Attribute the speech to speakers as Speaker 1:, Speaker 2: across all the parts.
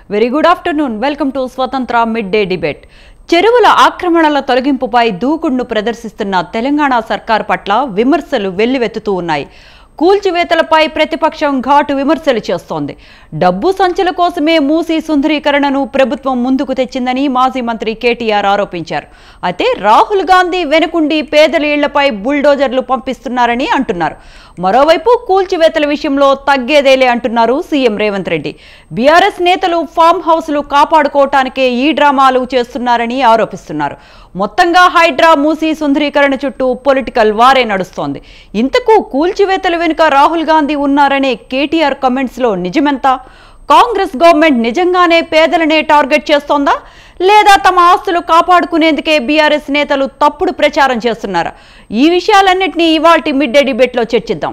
Speaker 1: Very good afternoon welcome to Swatantra midday debate చెరువుల ఆక్రమణల తొలగింపుపై దూకుడును ప్రదర్శిస్తున్న తెలంగాణ సర్కార్ పట్ల విమర్శలు వెల్లువెత్తుతూ ఉన్నాయి కూల్చివేతలపై ప్రతిపక్షం ఘాటు విమర్శలు చేస్తోంది డబ్బు సంచుల కోసమే మూసి సుందరీకరణను ప్రభుత్వం ముందుకు తెచ్చిందని మాజీ మంత్రి కేటీఆర్ ఆరోపించారు అయితే రాహుల్ గాంధీ వెనుకుండి పేదల ఇళ్లపై బుల్డోజర్లు పంపిస్తున్నారని అంటున్నారు మరోవైపు కూల్చివేతల విషయంలో తగ్గేదేలే అంటున్నారు సీఎం రేవంత్ రెడ్డి బీఆర్ఎస్ నేతలు ఫామ్ హౌస్లు కాపాడుకోవటానికే ఈ డ్రామాలు చేస్తున్నారని ఆరోపిస్తున్నారు మొత్తంగా హైడ్రా మూసి సుందరీకరణ చుట్టూ పొలిటికల్ వారే నడుస్తోంది ఇంతకు కూల్చివేతల వెనుక రాహుల్ గాంధీ ఉన్నారనే కేటీఆర్ కమెంట్స్లో నిజమెంత కాంగ్రెస్ గవర్నమెంట్ నిజంగానే పేదలనే టార్గెట్ చేస్తోందా లేదా తమ ఆస్తులు కాపాడుకునేందుకే బీఆర్ఎస్ నేతలు తప్పుడు ప్రచారం చేస్తున్నారా ఈ విషయాలన్నింటినీ ఇవాల్టి మిడ్ డే డిబేట్లో చర్చిద్దాం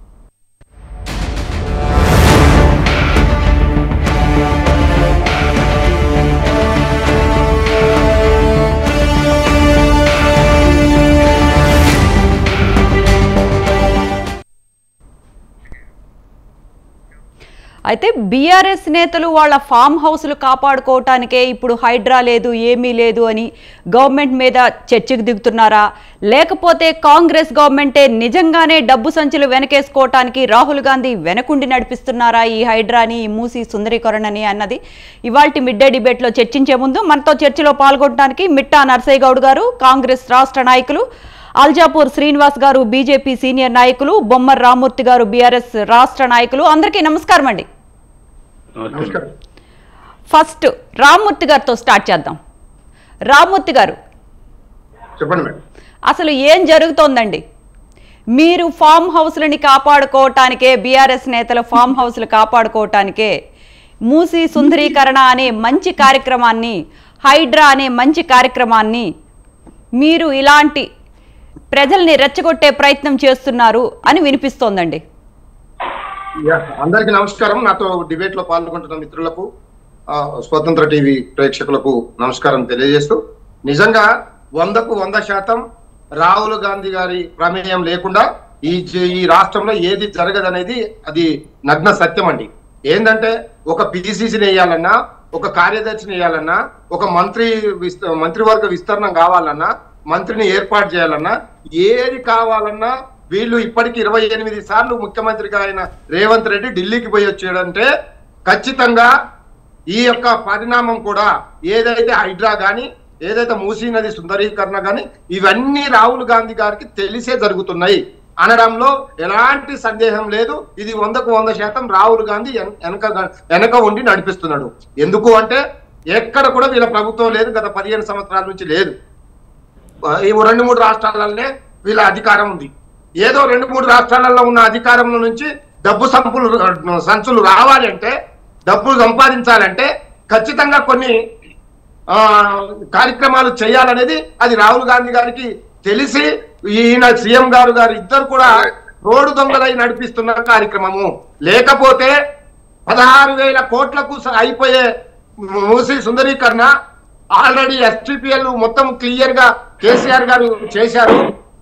Speaker 1: అయితే బీఆర్ఎస్ నేతలు వాళ్ళ ఫామ్ హౌస్లు కాపాడుకోవటానికే ఇప్పుడు హైడ్రా లేదు ఏమీ లేదు అని గవర్నమెంట్ మీద చర్చకు దిగుతున్నారా లేకపోతే కాంగ్రెస్ గవర్నమెంటే నిజంగానే డబ్బు సంచులు వెనకేసుకోవటానికి రాహుల్ గాంధీ వెనకుండి నడిపిస్తున్నారా ఈ హైడ్రాని ఈ మూసి సుందరీకరణని అన్నది ఇవాల్టి మిడ్ డే డిబేట్లో చర్చించే ముందు మనతో చర్చలో పాల్గొనడానికి మిట్టా నర్సయ్య గౌడ్ గారు కాంగ్రెస్ రాష్ట్ర నాయకులు అల్జాపూర్ శ్రీనివాస్ గారు బీజేపీ సీనియర్ నాయకులు బొమ్మర్ రామూర్తి గారు బీఆర్ఎస్ రాష్ట్ర నాయకులు అందరికీ నమస్కారం అండి
Speaker 2: నమస్కారం
Speaker 1: ఫస్ట్ రామ్మూర్తి గారితో స్టార్ట్ చేద్దాం రామ్మూర్తి గారు
Speaker 2: చెప్పండి మేడం
Speaker 1: అసలు ఏం జరుగుతోందండి మీరు ఫామ్ హౌస్లని కాపాడుకోవటానికే బీఆర్ఎస్ నేతల ఫామ్ హౌస్లు కాపాడుకోవటానికే మూసి సుందరీకరణ అనే మంచి కార్యక్రమాన్ని హైడ్రా అనే మంచి కార్యక్రమాన్ని మీరు ఇలాంటి ప్రజల్ని రెచ్చగొట్టే ప్రయత్నం చేస్తున్నారు అని వినిపిస్తోందండి
Speaker 2: యా, అందరికీ నమస్కారం నాతో డిబేట్ లో పాల్గొంటున్న మిత్రులకు ఆ, స్వతంత్ర టీవీ ప్రేక్షకులకు నమస్కారం తెలియజేస్తూ నిజంగా వందకు వంద శాతం రాహుల్ గాంధీ గారి ప్రమేయం లేకుండా ఈ జ- ఈ రాష్ట్రంలో ఏది జరగదనేది అది నగ్న సత్యం అండి ఏంటంటే ఒక పిసిసిని వేయాలన్నా ఒక కార్యదర్శిని వేయాలన్నా ఒక మంత్రి విస్త- మంత్రివర్గ విస్తరణం కావాలన్నా మంత్రిని ఏర్పాటు చేయాలన్నా ఏది కావాలన్నా వీళ్ళు ఇప్పటికి ఇరవై ఎనిమిది సార్లు ముఖ్యమంత్రిగా ఆయన రేవంత్ రెడ్డి ఢిల్లీకి పోయి వచ్చాడంటే ఖచ్చితంగా ఈ యొక్క పరిణామం కూడా ఏదైతే హైడ్రా గాని ఏదైతే మూసీ నది సుందరీకరణ గాని ఇవన్నీ రాహుల్ గాంధీ గారికి తెలిసే జరుగుతున్నాయి అనడంలో ఎలాంటి సందేహం లేదు ఇది వందకు వంద శాతం రాహుల్ గాంధీ వెన- వెనక వెనక ఉండి నడిపిస్తున్నాడు ఎందుకు అంటే ఎక్కడ కూడా వీళ్ళ ప్రభుత్వం లేదు గత పదిహేను సంవత్సరాల నుంచి లేదు ఈ రెండు మూడు రాష్ట్రాలలోనే వీళ్ళ అధికారం ఉంది ఏదో రెండు మూడు రాష్ట్రాలలో ఉన్న అధికారంలో నుంచి డబ్బు సంపులు సంచులు రావాలంటే డబ్బులు సంపాదించాలంటే ఖచ్చితంగా కొన్ని ఆ కార్యక్రమాలు చేయాలనేది అది రాహుల్ గాంధీ గారికి తెలిసి ఈయన సీఎం గారు గారు ఇద్దరు కూడా రోడ్డు దొంగలై నడిపిస్తున్న కార్యక్రమము లేకపోతే పదహారు వేల కోట్లకు స- అయిపోయే మూసి సుందరీకరణ ఆల్రెడీ ఎస్టీపీఎల్ మొత్తం క్లియర్ గా కేసీఆర్ గారు చేశారు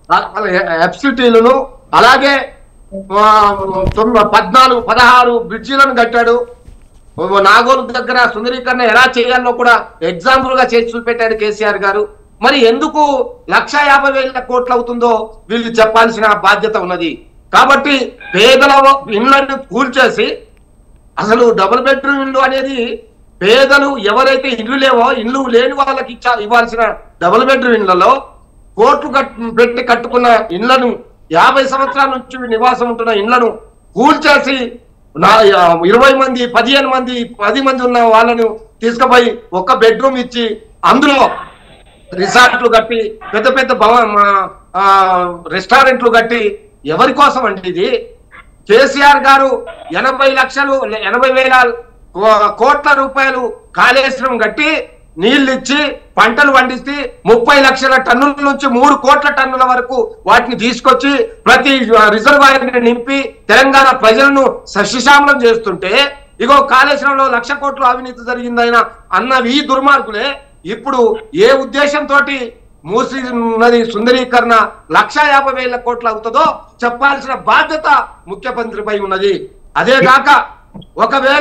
Speaker 2: ఎఫ్సిటీలను అలాగే ఆ, తొమ్మి- పద్నాలుగు పదహారు బ్రిడ్జిలను కట్టాడు ఓ నాగోలు దగ్గర సుందరీకరణ ఎలా చేయాలో కూడా ఎగ్జాంపుల్ గా చేసి చూపెట్టాడు కేసీఆర్ గారు మరి ఎందుకు లక్ష యాభై వేల కోట్లు అవుతుందో వీళ్ళు చెప్పాల్సిన బాధ్యత ఉన్నది కాబట్టి పేదల ఇళ్లను కూల్చేసి అసలు డబుల్ బెడ్రూమ్ ఇల్లు అనేది పేదలు ఎవరైతే ఇల్లు లేవో ఇల్లు లేని వాళ్ళకి ఇచ్చా ఇవ్వాల్సిన డబుల్ బెడ్రూమ్ ఇళ్లలో కోట్లు కట్ పెట్టి కట్టుకున్న ఇళ్లను యాభై సంవత్సరాల నుంచి నివాసం ఉంటున్న ఇళ్లను కూల్చేసి నా ఇరవై మంది పదిహేను మంది పది మంది ఉన్న వాళ్ళను తీసుకుపోయి ఒక్క బెడ్రూమ్ ఇచ్చి అందులో రిసార్ట్లు కట్టి పెద్ద పెద్ద భవ మా- ఆ, రెస్టారెంట్లు కట్టి ఎవరి కోసం అండి ఇది కేసీఆర్ గారు ఎనభై లక్షలు ఎనభై వేల కో- కోట్ల రూపాయలు కాళేశ్వరం కట్టి నీళ్లు ఇచ్చి పంటలు పండిస్తే ముప్పై లక్షల టన్నుల నుంచి మూడు కోట్ల టన్నుల వరకు వాటిని తీసుకొచ్చి ప్రతి రిజర్వాయర్ నింపి తెలంగాణ ప్రజలను సస్యశ్యామలం చేస్తుంటే ఇగో కాళేశ్వరంలో లక్ష కోట్ల అవినీతి జరిగిందైన అన్న ఈ దుర్మార్గులే ఇప్పుడు ఏ ఉద్దేశంతో మూసి నది సుందరీకరణ లక్ష యాభై వేల కోట్లు అవుతుందో చెప్పాల్సిన బాధ్యత ముఖ్యమంత్రిపై ఉన్నది అదే కాక ఒకవేళ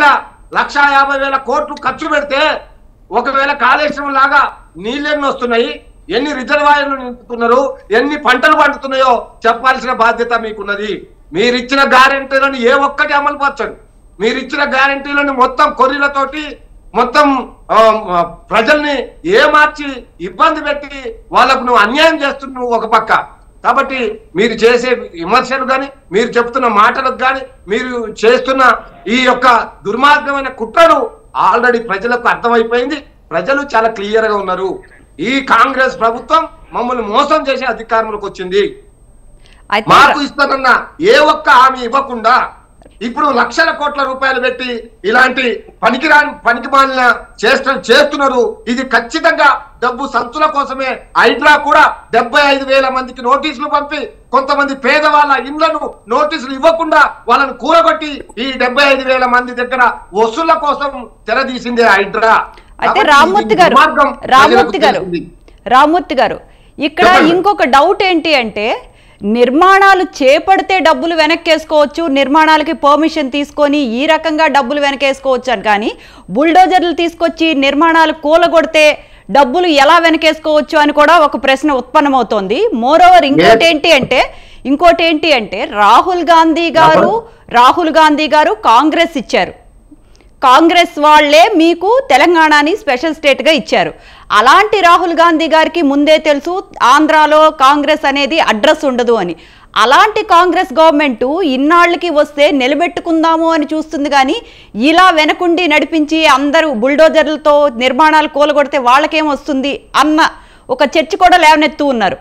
Speaker 2: లక్షా యాభై వేల కోట్లు ఖర్చు పెడితే ఒకవేళ కాళేశ్వరం లాగా నీళ్ళెన్ని వస్తున్నాయి ఎన్ని రిజర్వాయర్లు నింపుతున్నారు ఎన్ని పంటలు పండుతున్నాయో చెప్పాల్సిన బాధ్యత మీకున్నది మీరిచ్చిన గ్యారెంటీలను ఏ ఒక్కటి అమలు పరచండి మీరిచ్చిన గ్యారెంటీలను మొత్తం కొర్రీలతోటి మొత్తం ఆ, ఆ, ప్రజల్ని ఏమార్చి ఇబ్బంది పెట్టి వాళ్ళకు నువ్వు అన్యాయం చేస్తున్నావు ఒక పక్క కాబట్టి మీరు చేసే విమర్శలు కానీ మీరు చెప్తున్న మాటలకు కానీ మీరు చేస్తున్న ఈ యొక్క దుర్మార్గమైన కుట్రలు ఆల్రెడీ ప్రజలకు అర్థమైపోయింది ప్రజలు చాలా క్లియర్ గా ఉన్నారు ఈ కాంగ్రెస్ ప్రభుత్వం మమ్మల్ని మోసం చేసే అధికారంలోకి వచ్చింది
Speaker 1: అయితే
Speaker 2: మాకు ఇస్తానన్న ఏ ఒక్క హామీ ఇవ్వకుండా ఇప్పుడు లక్షల కోట్ల రూపాయలు పెట్టి ఇలాంటి పనికిరాని పనికి మాలిన చేస్తు చేస్తున్నారు ఇది ఖచ్చితంగా డబ్బు సంచుల కోసమే హైడ్రా కూడా డెబ్బై ఐదు వేల మందికి నోటీసులు పంపి కొంతమంది పేదవాళ్ళ ఇండ్లను నోటీసులు ఇవ్వకుండా వాళ్ళని కూరగొట్టి ఈ డెబ్బై ఐదు వేల మంది దగ్గర వసూళ్ల కోసం తెరదీసిందే హైడ్రా
Speaker 1: అయితే
Speaker 2: కాబట్టి
Speaker 1: రామ్మూర్తి
Speaker 2: ఇది
Speaker 1: గారు
Speaker 2: దుర్మార్గం
Speaker 1: రామ్మూర్తి
Speaker 2: ప్రజలకు
Speaker 1: గారు
Speaker 2: తెలిసింది.
Speaker 1: రామ్మూర్తి గారు ఇక్కడ
Speaker 2: చెప్పండి.
Speaker 1: ఇంకొక డౌట్ ఏంటి అంటే నిర్మాణాలు చేపడితే డబ్బులు వెనక్కేసుకోవచ్చు నిర్మాణాలకి పర్మిషన్ తీసుకొని ఈ రకంగా డబ్బులు వెనకేసుకోవచ్చు అని కానీ బుల్డోజర్లు తీసుకొచ్చి నిర్మాణాలు కూలగొడితే డబ్బులు ఎలా వెనకేసుకోవచ్చు అని కూడా ఒక ప్రశ్న ఉత్పన్నమవుతోంది మోరోవర్ ఇంకోటి ఏంటి అంటే ఇంకోటి ఏంటి అంటే రాహుల్ గాంధీ గారు రాహుల్ గాంధీ గారు కాంగ్రెస్ ఇచ్చారు కాంగ్రెస్ వాళ్ళే మీకు తెలంగాణని స్పెషల్ స్టేట్గా ఇచ్చారు అలాంటి రాహుల్ గాంధీ గారికి ముందే తెలుసు ఆంధ్రాలో కాంగ్రెస్ అనేది అడ్రస్ ఉండదు అని అలాంటి కాంగ్రెస్ గవర్నమెంట్ ఇన్నాళ్ళకి వస్తే నిలబెట్టుకుందాము అని చూస్తుంది కానీ ఇలా వెనకుండి నడిపించి అందరూ బుల్డోజర్లతో నిర్మాణాలు కూలగొడితే వాళ్ళకేం వస్తుంది అన్న ఒక చర్చ కూడా లేవనెత్తు ఉన్నారు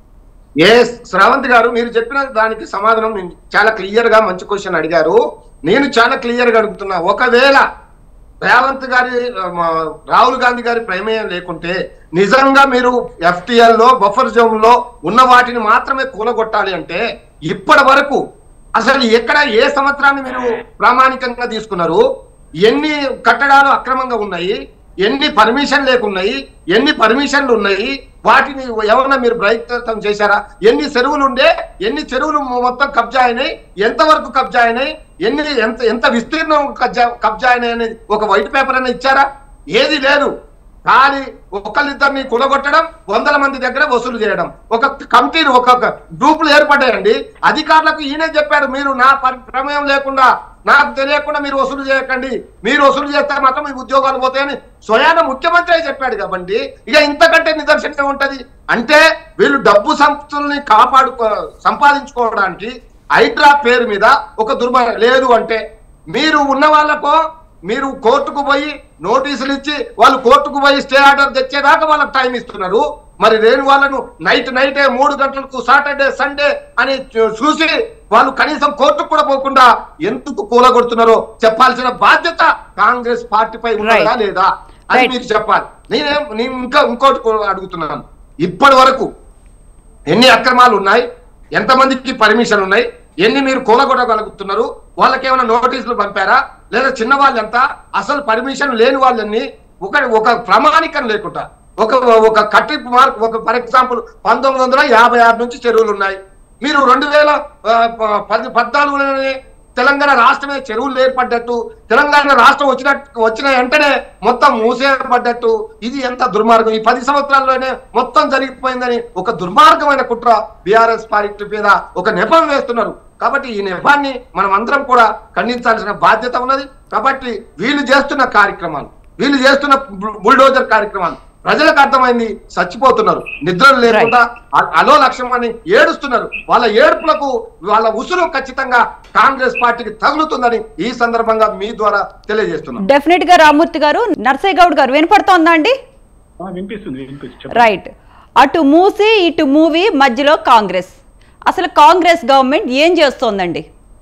Speaker 2: ఏ శ్రావంత్ గారు మీరు చెప్పిన దానికి సమాధానం నేను చాలా క్లియర్ గా మంచి క్వశ్చన్ అడిగారు నేను చాలా క్లియర్ గా అడుగుతున్నా ఒకవేళ రేవంత్ గారి ఆ, మా రాహుల్ గాంధీ గారి ప్రమేయం లేకుంటే నిజంగా మీరు ఎఫ్టిఎల్ లో బఫర్ జోన్ లో ఉన్న వాటిని మాత్రమే కూలగొట్టాలి అంటే ఇప్పటి వరకు అసలు ఎక్కడ ఏ సంవత్సరాన్ని మీరు ప్రామాణికంగా తీసుకున్నారు ఎన్ని కట్టడాలు అక్రమంగా ఉన్నాయి ఎన్ని పర్మిషన్ లేకున్నాయి ఎన్ని పర్మిషన్లు ఉన్నాయి వాటిని ఏమన్నా మీరు ప్రయత్నం చేశారా ఎన్ని చెరువులు ఉండే ఎన్ని చెరువులు మొత్తం కబ్జా అయినాయి ఎంతవరకు కబ్జా అయినాయి ఎన్ని ఎంత ఎంత విస్తీర్ణం కబ్జా కబ్జా అయినాయి అనేది ఒక వైట్ పేపర్ అయినా ఇచ్చారా ఏది లేదు కానీ ఒకళ్ళిద్దరిని కులగొట్టడం వందల మంది దగ్గర వసూలు చేయడం ఒక కమిటీలు ఒక గ్రూపులు ఏర్పడ్డాయండి అధికారులకు ఈయనే చెప్పాడు మీరు నా పరి- ప్రమేయం లేకుండా నాకు తెలియకుండా మీరు వసూలు చేయకండి మీరు వసూలు చేస్తే మాత్రం మీ ఉద్యోగాలు పోతాయని స్వయాన ముఖ్యమంత్రి చెప్పాడు కాబట్టి ఇక ఇంతకంటే నిదర్శనం ఉంటది అంటే వీళ్ళు డబ్బు సంస్థల్ని కాపాడుకో సంపాదించుకోవడానికి హైడ్రా పేరు మీద ఒక దుర్మార్గం లేదు అంటే మీరు ఉన్న వాళ్ళకో మీరు కోర్టుకు పోయి నోటీసులు ఇచ్చి వాళ్ళు కోర్టుకు పోయి స్టే ఆర్డర్ తెచ్చేదాకా వాళ్ళకి టైం ఇస్తున్నారు మరి లేని వాళ్ళను నైట్ నైటే మూడు గంటలకు సాటర్డే సండే అని చూ- చూసి వాళ్ళు కనీసం కోర్టుకు కూడా పోకుండా ఎందుకు కూలగొడుతున్నారో చెప్పాల్సిన బాధ్యత కాంగ్రెస్ పార్టీపై ఉన్నదా
Speaker 1: Right.
Speaker 2: లేదా అని
Speaker 1: Right.
Speaker 2: మీరు చెప్పాలి నేనేం నేను ఇంకా ఇంకోటి కూడా అడుగుతున్నాను ఇప్పటి వరకు ఎన్ని అక్రమాలు ఉన్నాయి ఎంతమందికి పర్మిషన్ ఉన్నాయి ఎన్ని మీరు కూలగొట్టగలుగుతున్నారు వాళ్ళకి ఏమైనా నోటీసులు పంపారా లేదా చిన్న వాళ్ళు ఎంత అసలు పర్మిషన్ లేని వాళ్ళని ఒక ఒక ప్రమాణికం లేకుండా ఒక ఒక కట్టింపు మార్క్ ఒక ఫర్ ఎగ్జాంపుల్ పంతొమ్మిది వందల యాభై ఆరు నుంచి చెరువులు ఉన్నాయి మీరు రెండు వేల ఆ, ప- పది పద్నాలుగులోనే తెలంగాణ రాష్ట్రమే చెరువులు ఏర్పడ్డట్టు తెలంగాణ రాష్ట్రం వచ్చినట్టు వచ్చిన వెంటనే మొత్తం మూసేయబడ్డట్టు ఇది ఎంత దుర్మార్గం ఈ పది సంవత్సరాల్లోనే మొత్తం జరిగిపోయిందని ఒక దుర్మార్గమైన కుట్ర బీఆర్ఎస్ పార్టీ మీద ఒక నెపం వేస్తున్నారు కాబట్టి ఈ నెపాన్ని మనం అందరం కూడా ఖండించాల్సిన బాధ్యత ఉన్నది కాబట్టి వీళ్ళు చేస్తున్న కార్యక్రమాలు వీళ్ళు చేస్తున్న బుల్- బుల్డోజర్ కార్యక్రమాలు ప్రజలకు అర్థమైంది చచ్చిపోతున్నారు నిద్రలు లేకుండా అ- అలో లక్ష్యం అని ఏడుస్తున్నారు వాళ్ళ ఏడుపులకు వాళ్ళ ఉసురు ఖచ్చితంగా కాంగ్రెస్ పార్టీకి తగులుతుందని ఈ సందర్భంగా మీ ద్వారా తెలియజేస్తున్నాం
Speaker 1: డెఫినెట్ గా రామ్మూర్తి గారు నర్సయ్య గౌడ్ గారు వినపడుతోందా అండి
Speaker 3: ఆ, వినిపిస్తుంది వినిపిస్తుంది చెప్పండి.
Speaker 1: రైట్ అటు మూసి ఇటు మూవీ మధ్యలో కాంగ్రెస్ అసలు కాంగ్రెస్ గవర్నమెంట్ ఏం చేస్తోందండి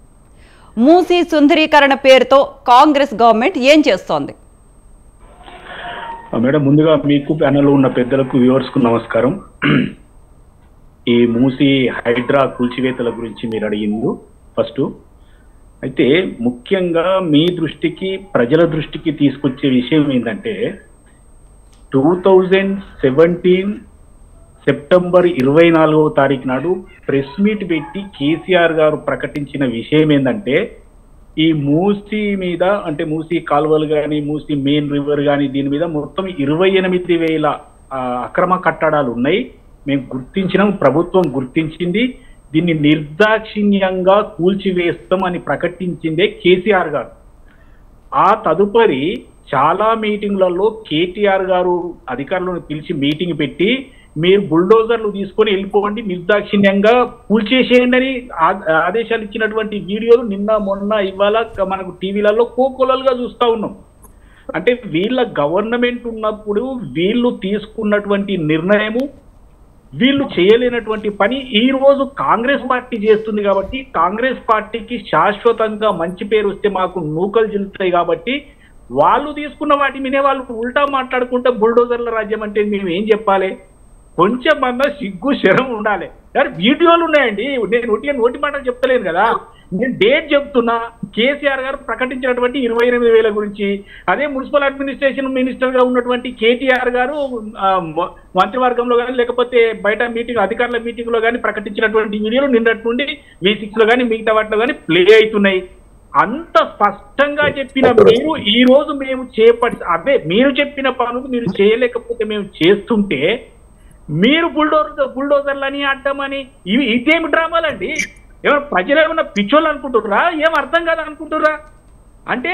Speaker 1: మూసి సుందరీకరణ పేరుతో కాంగ్రెస్ గవర్నమెంట్ ఏం చేస్తోంది
Speaker 3: ఆ, మేడం ముందుగా మీకు ప్యానెల్లో ఉన్న పెద్దలకు వ్యూవర్స్ కు నమస్కారం ఈ మూసి హైడ్రా కూల్చివేతల గురించి మీరు అడిగింది ఫస్ట్ అయితే ముఖ్యంగా మీ దృష్టికి ప్రజల దృష్టికి తీసుకొచ్చే విషయం ఏంటంటే టూ థౌజండ్ సెవెంటీన్ సెప్టెంబర్ ఇరవై నాలుగవ తారీఖు నాడు ప్రెస్ మీట్ పెట్టి కేసీఆర్ గారు ప్రకటించిన విషయం ఏంటంటే ఈ మూసీ మీద అంటే మూసీ కాలువలు కానీ మూసీ మెయిన్ రివర్ కానీ దీని మీద మొత్తం ఇరవై ఎనిమిది వేల ఆ, అక్రమ కట్టడాలు ఉన్నాయి మేము గుర్తించినాం ప్రభుత్వం గుర్తించింది దీన్ని నిర్దాక్షిణ్యంగా కూల్చివేస్తాం అని ప్రకటించిందే కేసీఆర్ గారు ఆ తదుపరి చాలా మీటింగ్లలో కేటీఆర్ గారు అధికారులను పిలిచి మీటింగ్ పెట్టి మీరు బుల్డోజర్లు తీసుకొని వెళ్ళిపోండి నిర్దాక్షిణ్యంగా కూల్చేసేయండి అని ఆ- ఆదేశాలు ఇచ్చినటువంటి వీడియోలు నిన్న మొన్న ఇవాళ క- మనకు టీవీలలో కోకోలలుగా చూస్తా ఉన్నాం అంటే వీళ్ళ గవర్నమెంట్ ఉన్నప్పుడు వీళ్ళు తీసుకున్నటువంటి నిర్ణయము వీళ్ళు చేయలేనటువంటి పని ఈ రోజు కాంగ్రెస్ పార్టీ చేస్తుంది కాబట్టి కాంగ్రెస్ పార్టీకి శాశ్వతంగా మంచి పేరు వస్తే మాకు నూకలు జిల్లుతాయి కాబట్టి వాళ్ళు తీసుకున్న వాటి మీదే వాళ్ళు ఉల్టా మాట్లాడుకుంటే బుల్డోజర్ల రాజ్యం అంటే మేము ఏం చెప్పాలి కొంచెం అన్న సిగ్గు శరం ఉండాలి కానీ వీడియోలు ఉన్నాయండి నేను ఒట్టి నోటి మాటలు చెప్తలేను కదా నేను డేట్ చెప్తున్నా కేసీఆర్ గారు ప్రకటించినటువంటి ఇరవై ఎనిమిది వేల గురించి అదే మున్సిపల్ అడ్మినిస్ట్రేషన్ మినిస్టర్ గా ఉన్నటువంటి కేటీఆర్ గారు ఆ, మ- మంత్రివర్గంలో కానీ లేకపోతే బయట మీటింగ్ అధికారుల మీటింగ్ లో కానీ ప్రకటించినటువంటి వీడియోలు నిన్నటి నుండి వి సిక్స్ లో కానీ మిగతా వాటిలో కానీ ప్లే అవుతున్నాయి అంత స్పష్టంగా చెప్పిన మీరు ఈ రోజు మేము చేపట్టి అదే మీరు చెప్పిన పనులు మీరు చేయలేకపోతే మేము చేస్తుంటే మీరు బుల్డోజర్ బుల్డోజర్లని అడ్డమని ఇవి ఇదేమి డ్రామాలండి ఏమైనా ప్రజలు ఏమైనా పిచ్చోళ్ళు అనుకుంటుర్రా ఏం అర్థం కాదు అనుకుంటుర్రా అంటే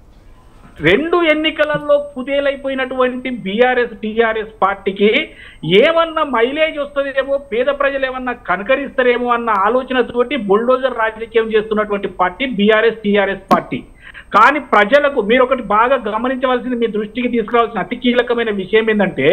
Speaker 3: రెండు ఎన్నికలలో కుదేలైపోయినటువంటి బీఆర్ఎస్ టీఆర్ఎస్ పార్టీకి ఏమన్నా మైలేజ్ వస్తుందేమో పేద ప్రజలు ఏమన్నా కనకరిస్తారేమో అన్న ఆలోచనతోటి బుల్డోజర్ రాజకీయం చేస్తున్నటువంటి పార్టీ బీఆర్ఎస్ టీఆర్ఎస్ పార్టీ కానీ ప్రజలకు మీరు ఒకటి బాగా గమనించవలసింది మీ దృష్టికి తీసుకురావాల్సిన అతి కీలకమైన విషయం ఏంటంటే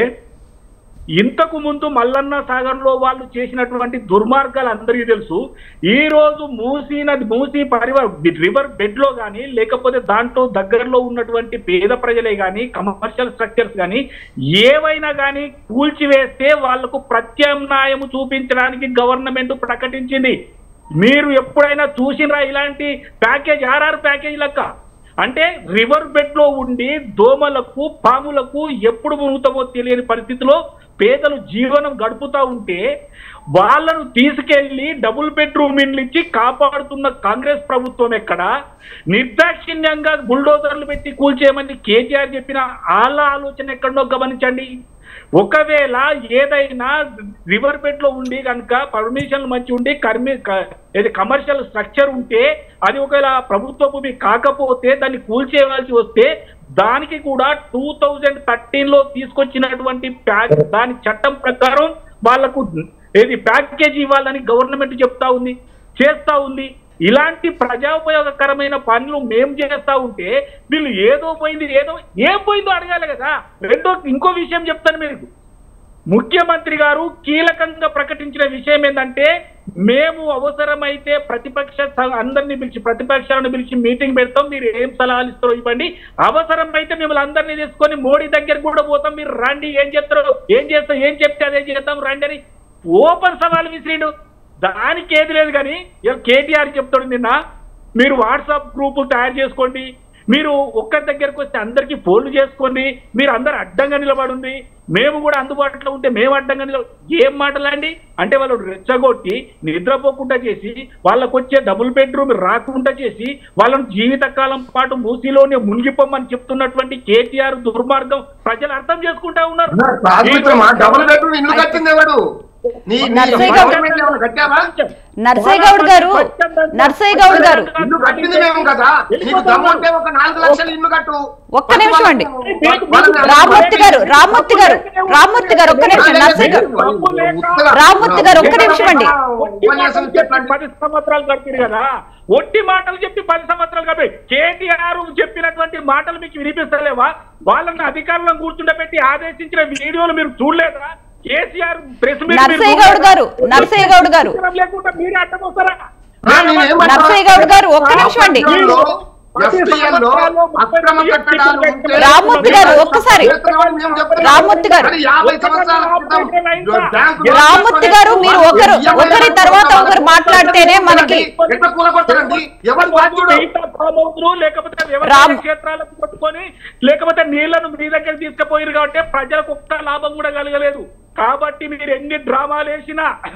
Speaker 3: ఇంతకు ముందు మల్లన్న సాగర్ లో వాళ్ళు చేసినటువంటి దుర్మార్గాలు అందరికీ తెలుసు ఈ రోజు మూసీ నది మూసీ పరివార్ రివర్ బెడ్ లో కానీ లేకపోతే దాంట్లో దగ్గరలో ఉన్నటువంటి పేద ప్రజలే కానీ కమర్షియల్ స్ట్రక్చర్స్ కానీ ఏవైనా కానీ కూల్చివేస్తే వాళ్లకు ప్రత్యామ్నాయం చూపించడానికి గవర్నమెంట్ ప్రకటించింది మీరు ఎప్పుడైనా చూసినరా ఇలాంటి ప్యాకేజ్ ఆర్ఆర్ ప్యాకేజ్ లెక్క అంటే రివర్ బెడ్ లో ఉండి దోమలకు పాములకు ఎప్పుడు మునుగుతామో తెలియని పరిస్థితిలో పేదలు జీవనం గడుపుతా ఉంటే వాళ్ళను తీసుకెళ్లి డబుల్ బెడ్రూమ్ ఇండ్లు ఇచ్చి కాపాడుతున్న కాంగ్రెస్ ప్రభుత్వం ఎక్కడ నిర్దాక్షిణ్యంగా బుల్డోజర్లు పెట్టి కూల్చేయమని కేటీఆర్ చెప్పిన వాళ్ళ ఆలోచన ఎక్కడో గమనించండి ఒకవేళ ఏదైనా రివర్ బెడ్ లో ఉండి కనుక పర్మిషన్ మంచి ఉండి కర్మి క- ఏది కమర్షియల్ స్ట్రక్చర్ ఉంటే అది ఒకవేళ ప్రభుత్వ భూమి కాకపోతే దాన్ని కూల్చేయవలసి వస్తే దానికి కూడా టూ థౌజండ్ థర్టీన్ లో తీసుకొచ్చినటువంటి ప్యాక్ దాని చట్టం ప్రకారం వాళ్లకు ఏది ప్యాకేజ్ ఇవ్వాలని గవర్నమెంట్ చెప్తా ఉంది చేస్తా ఉంది ఇలాంటి ప్రజాపయోగకరమైన పనులు మేము చేస్తా ఉంటే వీళ్ళు ఏదో పోయింది ఏదో ఏం పోయిందో అడగాలి కదా రెండో ఇంకో విషయం చెప్తాను మీకు ముఖ్యమంత్రి గారు కీలకంగా ప్రకటించిన విషయం ఏంటంటే మేము అవసరమైతే ప్రతిపక్ష స- అందరినీ పిలిచి ప్రతిపక్షాలను పిలిచి మీటింగ్ పెడతాం మీరు ఏం సలహాలు ఇస్తారో ఇవ్వండి అవసరమైతే మిమ్మల్ని అందరినీ తీసుకొని మోడీ దగ్గరికి కూడా పోతాం మీరు రండి ఏం చేస్తారో ఏం చేస్తాం ఏం చెప్తే అదే చేద్దాం రండి అని ఓపెన్ సవాల్ విసిరిండు దానికి ఏది లేదు కానీ ఇవాళ కేటీఆర్ చెప్తాడు నిన్న మీరు వాట్సాప్ గ్రూపు తయారు చేసుకోండి మీరు ఒక్కరి దగ్గరకు వస్తే అందరికీ ఫోన్లు చేసుకోండి మీరు అందరు అడ్డంగా నిలబడింది మేము కూడా అందుబాటులో ఉంటే మేము అడ్డంగా నిలబ ఏం మాటలండి అంటే వాళ్ళు రెచ్చగొట్టి నిద్రపోకుండా చేసి వాళ్ళకు వచ్చే డబుల్ బెడ్రూమ్ రాకుండా చేసి వాళ్ళను జీవితకాలం పాటు మూసీలోనే మునిగిపోమని చెప్తున్నటువంటి కేటీఆర్ దుర్మార్గం ప్రజలు అర్థం చేసుకుంటా ఉన్నారు
Speaker 2: కాదు మిత్రమా డబుల్ బెడ్రూమ్ ఇల్లు కట్టింది ఎవడు నీ నీ
Speaker 1: నర్సయ్య గౌడ్
Speaker 2: గవర్నమెంట్ ఏమైనా కట్టావా
Speaker 1: నర్సయ్య గౌడ్ గారు నర్సయ్య గౌడ్ గారు
Speaker 2: ఇల్లు కట్టింది మేము కదా నీకు దమ్ముంటే ఒక నాలుగు లక్షలు ఇల్లు కట్టు
Speaker 1: ఒక్క నిమిషం అండి.
Speaker 2: వాళ్ళని-
Speaker 1: రామ్మూర్తి గారు రామ్మూర్తి గారు రామ్మూర్తి గారు ఒక్క నిమిషం నర్సయ్య గారు రామ్మూర్తి గారు, ఒక్క నిమిషం అండి.
Speaker 2: ఉపన్యాసం చెప్పండి
Speaker 3: పది సంవత్సరాలు గడిపారు కదా ఒట్టి మాటలు చెప్పి పది సంవత్సరాలు గడిపాయి కేటీఆర్ చెప్పినటువంటి మాటలు మీకు వినిపిస్తలేవా వాళ్ళని అధికారులను కూర్చుండబెట్టి ఆదేశించిన వీడియోలు మీరు చూడలేదా కేసీఆర్ ప్రెస్ మీట్ మీరు
Speaker 1: నర్సయ్య గౌడ్ గారు నర్సయ్య గౌడ్ గారు
Speaker 3: లేకుండా మీరే అడ్డం వస్తారా
Speaker 2: ఆ, నేనేమంటున్నా?
Speaker 1: నర్సయ్య గౌడ్ గారు ఒక్క నిమిషం అండి
Speaker 2: రాష్ట్రంలో FTL లో అక్రమ కట్టడాలు ఉంటే
Speaker 1: రామ్మూర్తి గారు, ఒక్కసారి.
Speaker 2: చేస్తున్నామని మేము చెప్తున్నాం.
Speaker 1: రామ్మూర్తి గారు.
Speaker 2: అది యాభై సంవత్సరాల క్రితం బ్యాంకు
Speaker 1: రామ్మూర్తి గారు మీరు ఒకరు ఒకరి తర్వాత ఒకరు మాట్లాడితేనే మనకి
Speaker 2: ఎట్లా కూలగొట్టారండి ఎవరు బాధ్యుడు
Speaker 3: సముద్రు లేకపోతే వ్యవసాయ
Speaker 1: రామ్.
Speaker 3: క్షేత్రాలకు కొట్టుకొని లేకపోతే నీళ్లను మీ దగ్గర తీసుకుపోయారు కాబట్టి ప్రజలకు ఒక్క లాభం కూడా కలగలేదు కాబట్టి మీరు ఎన్ని డ్రామాలు వేసినా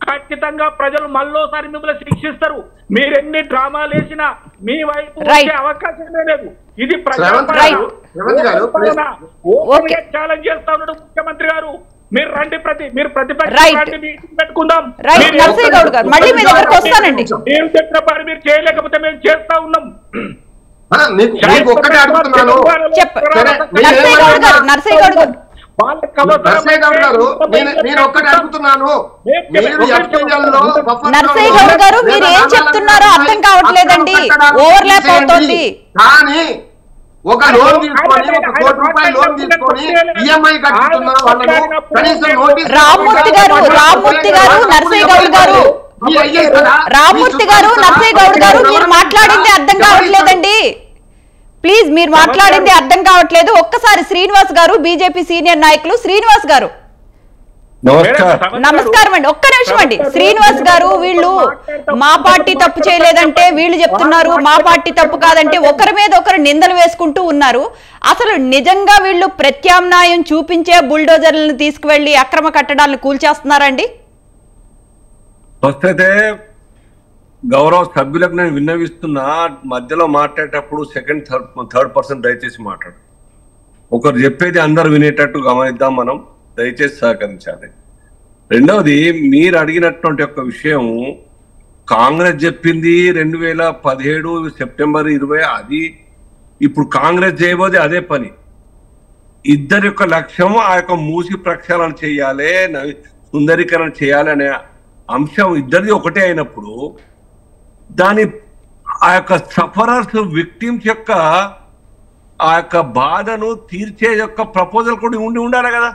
Speaker 3: ఖచ్చితంగా ప్రజలు మళ్ళోసారి మిమ్మల్ని శిక్షిస్తారు మీరు ఎన్ని డ్రామాలు వేసినా మీ వైపు
Speaker 1: Right.
Speaker 3: వచ్చే అవకాశమే లేదు ఇది
Speaker 2: శ్రవంత్
Speaker 1: గారు,
Speaker 2: శ్రవంత్ గారు, please.
Speaker 1: Okay.
Speaker 3: ఛాలెంజ్ చేస్తా ఉన్నాడు ముఖ్యమంత్రి గారు మీరు రండి ప్రతి మీరు ప్రతిపక్ష
Speaker 1: Right.
Speaker 3: రండి, మీటింగ్ పెట్టుకుందాం
Speaker 1: Right,
Speaker 3: మీరు
Speaker 1: నరసింహ గౌడ్ గారు, మళ్ళీ మీ దగ్గరకు వస్తానండి.
Speaker 3: మేము చెప్పిన పని మీరు చేయలేకపోతే మేము చేస్తా ఉన్నాం
Speaker 2: ఆ, నీకు నీకు ఒక్కటే అడుగుతున్నాను
Speaker 1: చెప్ప-
Speaker 2: సరే, నేను
Speaker 1: నరసింహ గౌడ్ గారు నరసింహ గౌడ్ గారు
Speaker 3: వాళ్ళకి అవసరమైతే
Speaker 2: నర్సయ్య గౌడ్ గారు నేను నేను ఒక్కటే అడుగుతున్నాను మీరు FPL లో బఫర్
Speaker 1: నర్సయ్య
Speaker 2: జోన్లో
Speaker 1: గౌడ్ గారు, మీరు
Speaker 2: లేదా
Speaker 1: ఏం
Speaker 2: నాలుగు
Speaker 1: చెప్తున్నారో
Speaker 2: ఉన్నాయి,
Speaker 1: అర్థం కావట్లేదండి.
Speaker 2: అక్రమ కట్టడాలు
Speaker 1: Overlap
Speaker 2: తీసేయండి.
Speaker 1: అవుతోంది.
Speaker 2: కానీ ఒక లోన్ తీసుకొని ఒక కోటి రూపాయలు లోన్ తీసుకొని ఈఎంఐ కట్టుతున్న వాళ్ళను కనీసం నోటీస్
Speaker 1: రామ్మూర్తి గారు, రామ్మూర్తి గారు, నర్సయ్య గౌడ్ గారు.
Speaker 2: మీ అయ్యే కదా,
Speaker 1: రామ్మూర్తి
Speaker 2: మీ
Speaker 1: గారు
Speaker 2: చుట్టాలు
Speaker 1: నర్సయ్య గౌడ్ గారు మీరు మాట్లాడింది అర్థం కావట్లేదండి ప్లీజ్ మీరు మాట్లాడింది అర్థం కావట్లేదు ఒక్కసారి శ్రీనివాస్ గారు బీజేపీ సీనియర్ నాయకులు శ్రీనివాస్ గారు
Speaker 4: నమస్కారం
Speaker 1: నమస్కారం అండి ఒక్క నిమిషం అండి శ్రీనివాస్ గారు వీళ్ళు మా పార్టీ తప్పు చేయలేదంటే వీళ్ళు చెప్తున్నారు మా పార్టీ తప్పు కాదంటే ఒకరి మీద ఒకరు నిందలు వేసుకుంటూ ఉన్నారు అసలు నిజంగా వీళ్ళు ప్రత్యామ్నాయం చూపించే బుల్డోజర్లను తీసుకువెళ్లి అక్రమ కట్టడాలను కూల్చేస్తున్నారండి
Speaker 4: ఫస్ట్ అయితే గౌరవ సభ్యులకు నేను విన్నవిస్తున్నా మధ్యలో మాట్లాడేటప్పుడు సెకండ్ థర్డ్ థర్డ్ పర్సన్ దయచేసి మాట్లాడు ఒకరు చెప్పేది అందరు వినేటట్టు గమనిద్దాం మనం దయచేసి సహకరించాలి రెండవది మీరు అడిగినటువంటి ఒక విషయం కాంగ్రెస్ చెప్పింది రెండు వేల పదిహేడు సెప్టెంబర్ ఇరవై అది ఇప్పుడు కాంగ్రెస్ చేయబోదే అదే పని ఇద్దరి యొక్క లక్ష్యం ఆ యొక్క మూసి ప్రక్షాళన చేయాలి నవి- సుందరీకరణ చేయాలి అనే అంశం ఇద్దరిది ఒకటే అయినప్పుడు దాని ఆ యొక్క సఫరర్స్ విక్టిమ్స్ యొక్క ఆ యొక్క బాధను తీర్చే యొక్క ప్రపోజల్ కూడా ఉండి ఉండాలి కదా